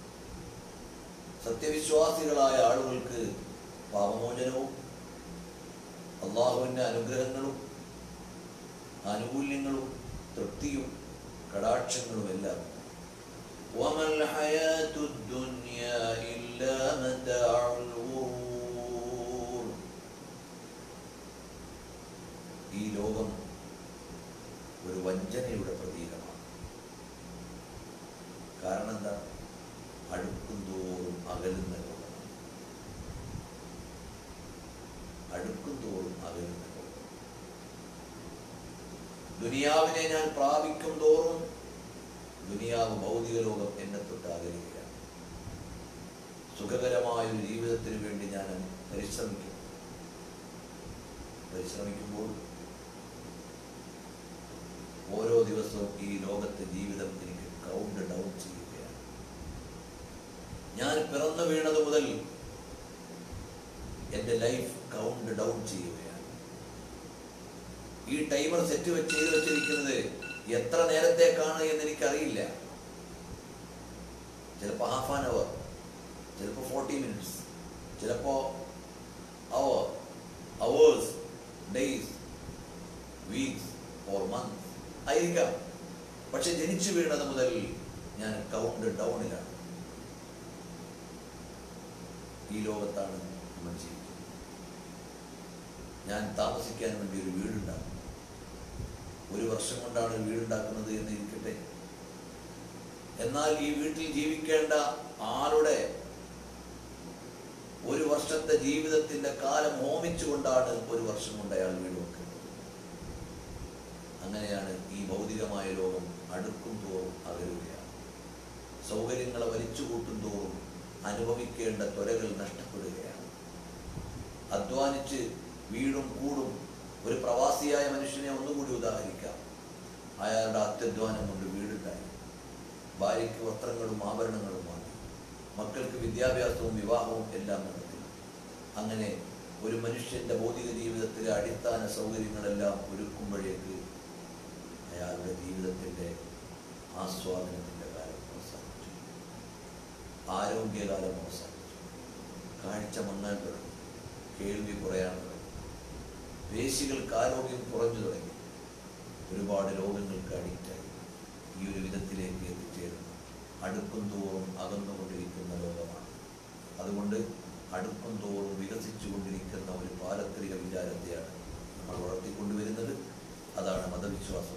സത്യവിശ്വാസികളായ ആളുകൾക്ക് പാപമോചനവും അള്ളാഹുവിൻ്റെ അനുഗ്രഹങ്ങളും ആനുകൂല്യങ്ങളും തൃപ്തിയും കടാക്ഷങ്ങളും എല്ലാം وما الحياة الدنيا إلا متاع الغرور ഈ ലോകം ഒരു വഞ്ചനയുടെ പ്രതീകമാണ് കാരണം എന്താ അടുക്കും തോറും അകലുന്ന ലോകമാണ് അടുക്കും തോറും അകലുന്ന ലോകം ദുനിയാവിനെ ഞാൻ പ്രാപിക്കും തോറും ദുനിയാവ് ഭൗതിക ലോകം എന്നെ തൊട്ട് അകലുകയാണ് സുഖകരമായ ഒരു ജീവിതത്തിന് വേണ്ടി ഞാൻ പരിശ്രമിക്കും പരിശ്രമിക്കുമ്പോൾ ഓരോ ദിവസവും ഈ ലോകത്തെ ജീവിതം എനിക്ക് കൗണ്ട് ഡൗൺ ചെയ്യുകയാണ് ഞാൻ പിറന്നു വീണത് മുതൽ എൻ്റെ ലൈഫ് കൗണ്ട് ഡൗൺ ചെയ്യുകയാണ് ഈ ടൈമർ സെറ്റ് വെച്ച് ചെയ്ത് വെച്ചിരിക്കുന്നത് എത്ര നേരത്തേക്കാണ് എന്ന് എനിക്കറിയില്ല ചിലപ്പോൾ ഹാഫ് ആൻ അവർ ചിലപ്പോൾ ഫോർട്ടി മിനിറ്റ്സ് ചിലപ്പോൾ hour hours days weeks or month ആയിരിക്കാം പക്ഷെ ജനിച്ചു വീണത് മുതൽ ഞാൻ കൗണ്ട് ഡൗണിലാണ് ഈ ലോകത്താണ് നമ്മൾ ജീവിക്കുന്നത് ഞാൻ താമസിക്കാൻ വേണ്ടി ഒരു വീടുണ്ടാക്കും ഒരു വർഷം കൊണ്ടാണ് ഒരു വീടുണ്ടാക്കുന്നത് എന്ന് ഇരിക്കട്ടെ എന്നാൽ ഈ വീട്ടിൽ ജീവിക്കേണ്ട ആളുടെ ഒരു വർഷത്തെ ജീവിതത്തിന്റെ കാലം ഹോമിച്ചുകൊണ്ടാണ് ഒരു വർഷം കൊണ്ട് അയാൾ വീട് വെക്കുന്നത് അങ്ങനെയാണ് ഈ ഭൗതികമായ ലോകം അടുക്കും തോറും അകലുകയാണ് സൗകര്യങ്ങളെ വലിച്ചു കൂട്ടും തോറും അനുഭവിക്കേണ്ട ത്വരകൾ നഷ്ടപ്പെടുകയാണ് അധ്വാനിച്ച് വീടും കൂടും ഒരു പ്രവാസിയായ മനുഷ്യനെ ഒന്നുകൂടി ഉദാഹരിക്കാം അയാളുടെ അത്യധ്വാനം കൊണ്ട് വീടുണ്ടായി ഭാര്യയ്ക്ക് വസ്ത്രങ്ങളും ആഭരണങ്ങളും വാങ്ങി മക്കൾക്ക് വിദ്യാഭ്യാസവും വിവാഹവും എല്ലാം നടത്തി അങ്ങനെ ഒരു മനുഷ്യന്റെ ഭൗതിക ജീവിതത്തിലെ അടിസ്ഥാന സൗകര്യങ്ങളെല്ലാം ഒരുക്കുമ്പോഴേക്ക് അയാളുടെ ജീവിതത്തിന്റെ ആസ്വാദനത്തിന്റെ കാലം അവസാനിച്ചു ആരോഗ്യകാലം അവസാനിച്ചു കാഴ്ച മങ്ങാൻ തുടങ്ങി കേൾവി കുറയാൻ തുടങ്ങി പേശികൾക്ക് ആരോഗ്യം കുറഞ്ഞു തുടങ്ങി ഒരുപാട് രോഗങ്ങൾക്ക് അഡിക്റ്റായി ഈ ഒരു വിധത്തിലേക്ക് എത്തിച്ചേരുന്നു അടുക്കും തോറും അകന്നുകൊണ്ടിരിക്കുന്ന ലോകമാണ് അതുകൊണ്ട് അടുക്കും തോറും വികസിച്ചു കൊണ്ടിരിക്കുന്ന ഒരു പാരത്രിക വിചാരത്തെയാണ് നമ്മൾ വളർത്തിക്കൊണ്ടുവരുന്നത് അതാണ് മതവിശ്വാസം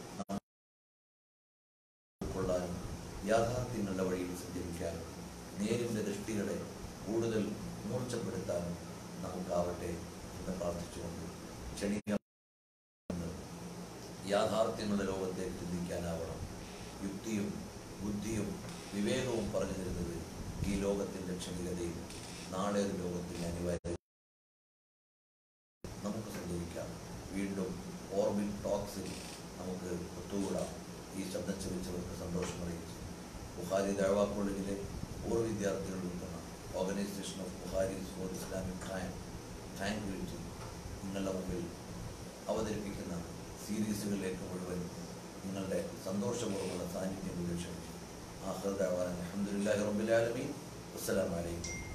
കൊള്ളാനും യാഥാർത്ഥ്യങ്ങളുടെ വഴിയിൽ സഞ്ചരിക്കാനും നേരിന്റെ ദൃഷ്ടികളെ കൂടുതൽ മൂർച്ചപ്പെടുത്താനും നമുക്കാവട്ടെ എന്ന് പ്രാർത്ഥിച്ചുകൊണ്ട് ക്ഷണിക യാഥാർത്ഥ്യങ്ങളുടെ ലോകത്തെ ചിന്തിക്കാനാവണം യുക്തിയും ബുദ്ധിയും വിവേകവും പറഞ്ഞു തരുന്നത് ഈ ലോകത്തിന്റെ ക്ഷണികതയും നാളെ ഒരു ലോകത്തിന്റെ അനിവാര്യ നമുക്ക് സഞ്ചരിക്കാം വീണ്ടും ഓർബിറ്റ് ടോക്സിൽ നമുക്ക് ഒത്തുകൂടാം ഈ ശബ്ദം ശ്രമിച്ചവർക്ക് സന്തോഷം അറിയിച്ചു ബുഹാരി ദഴവാ കോളേജിലെ പൂർവ്വ വിദ്യാർത്ഥികൾ ഉൾപ്പെടുന്ന organisation of Buharis for Islamic crime tranquillity നിങ്ങളുടെ മുമ്പിൽ അവതരിപ്പിക്കുന്ന സീരീസുകളിലേക്ക് മുഴുവൻ നിങ്ങളുടെ സന്തോഷപൂർവ്വമുള്ള സാന്നിധ്യം ക്ഷണിച്ചു ആഹ്റദാൻ അലഹമുല്ലാ റബ്ബുലാലമീൻ അസ്സലാമലൈക്കും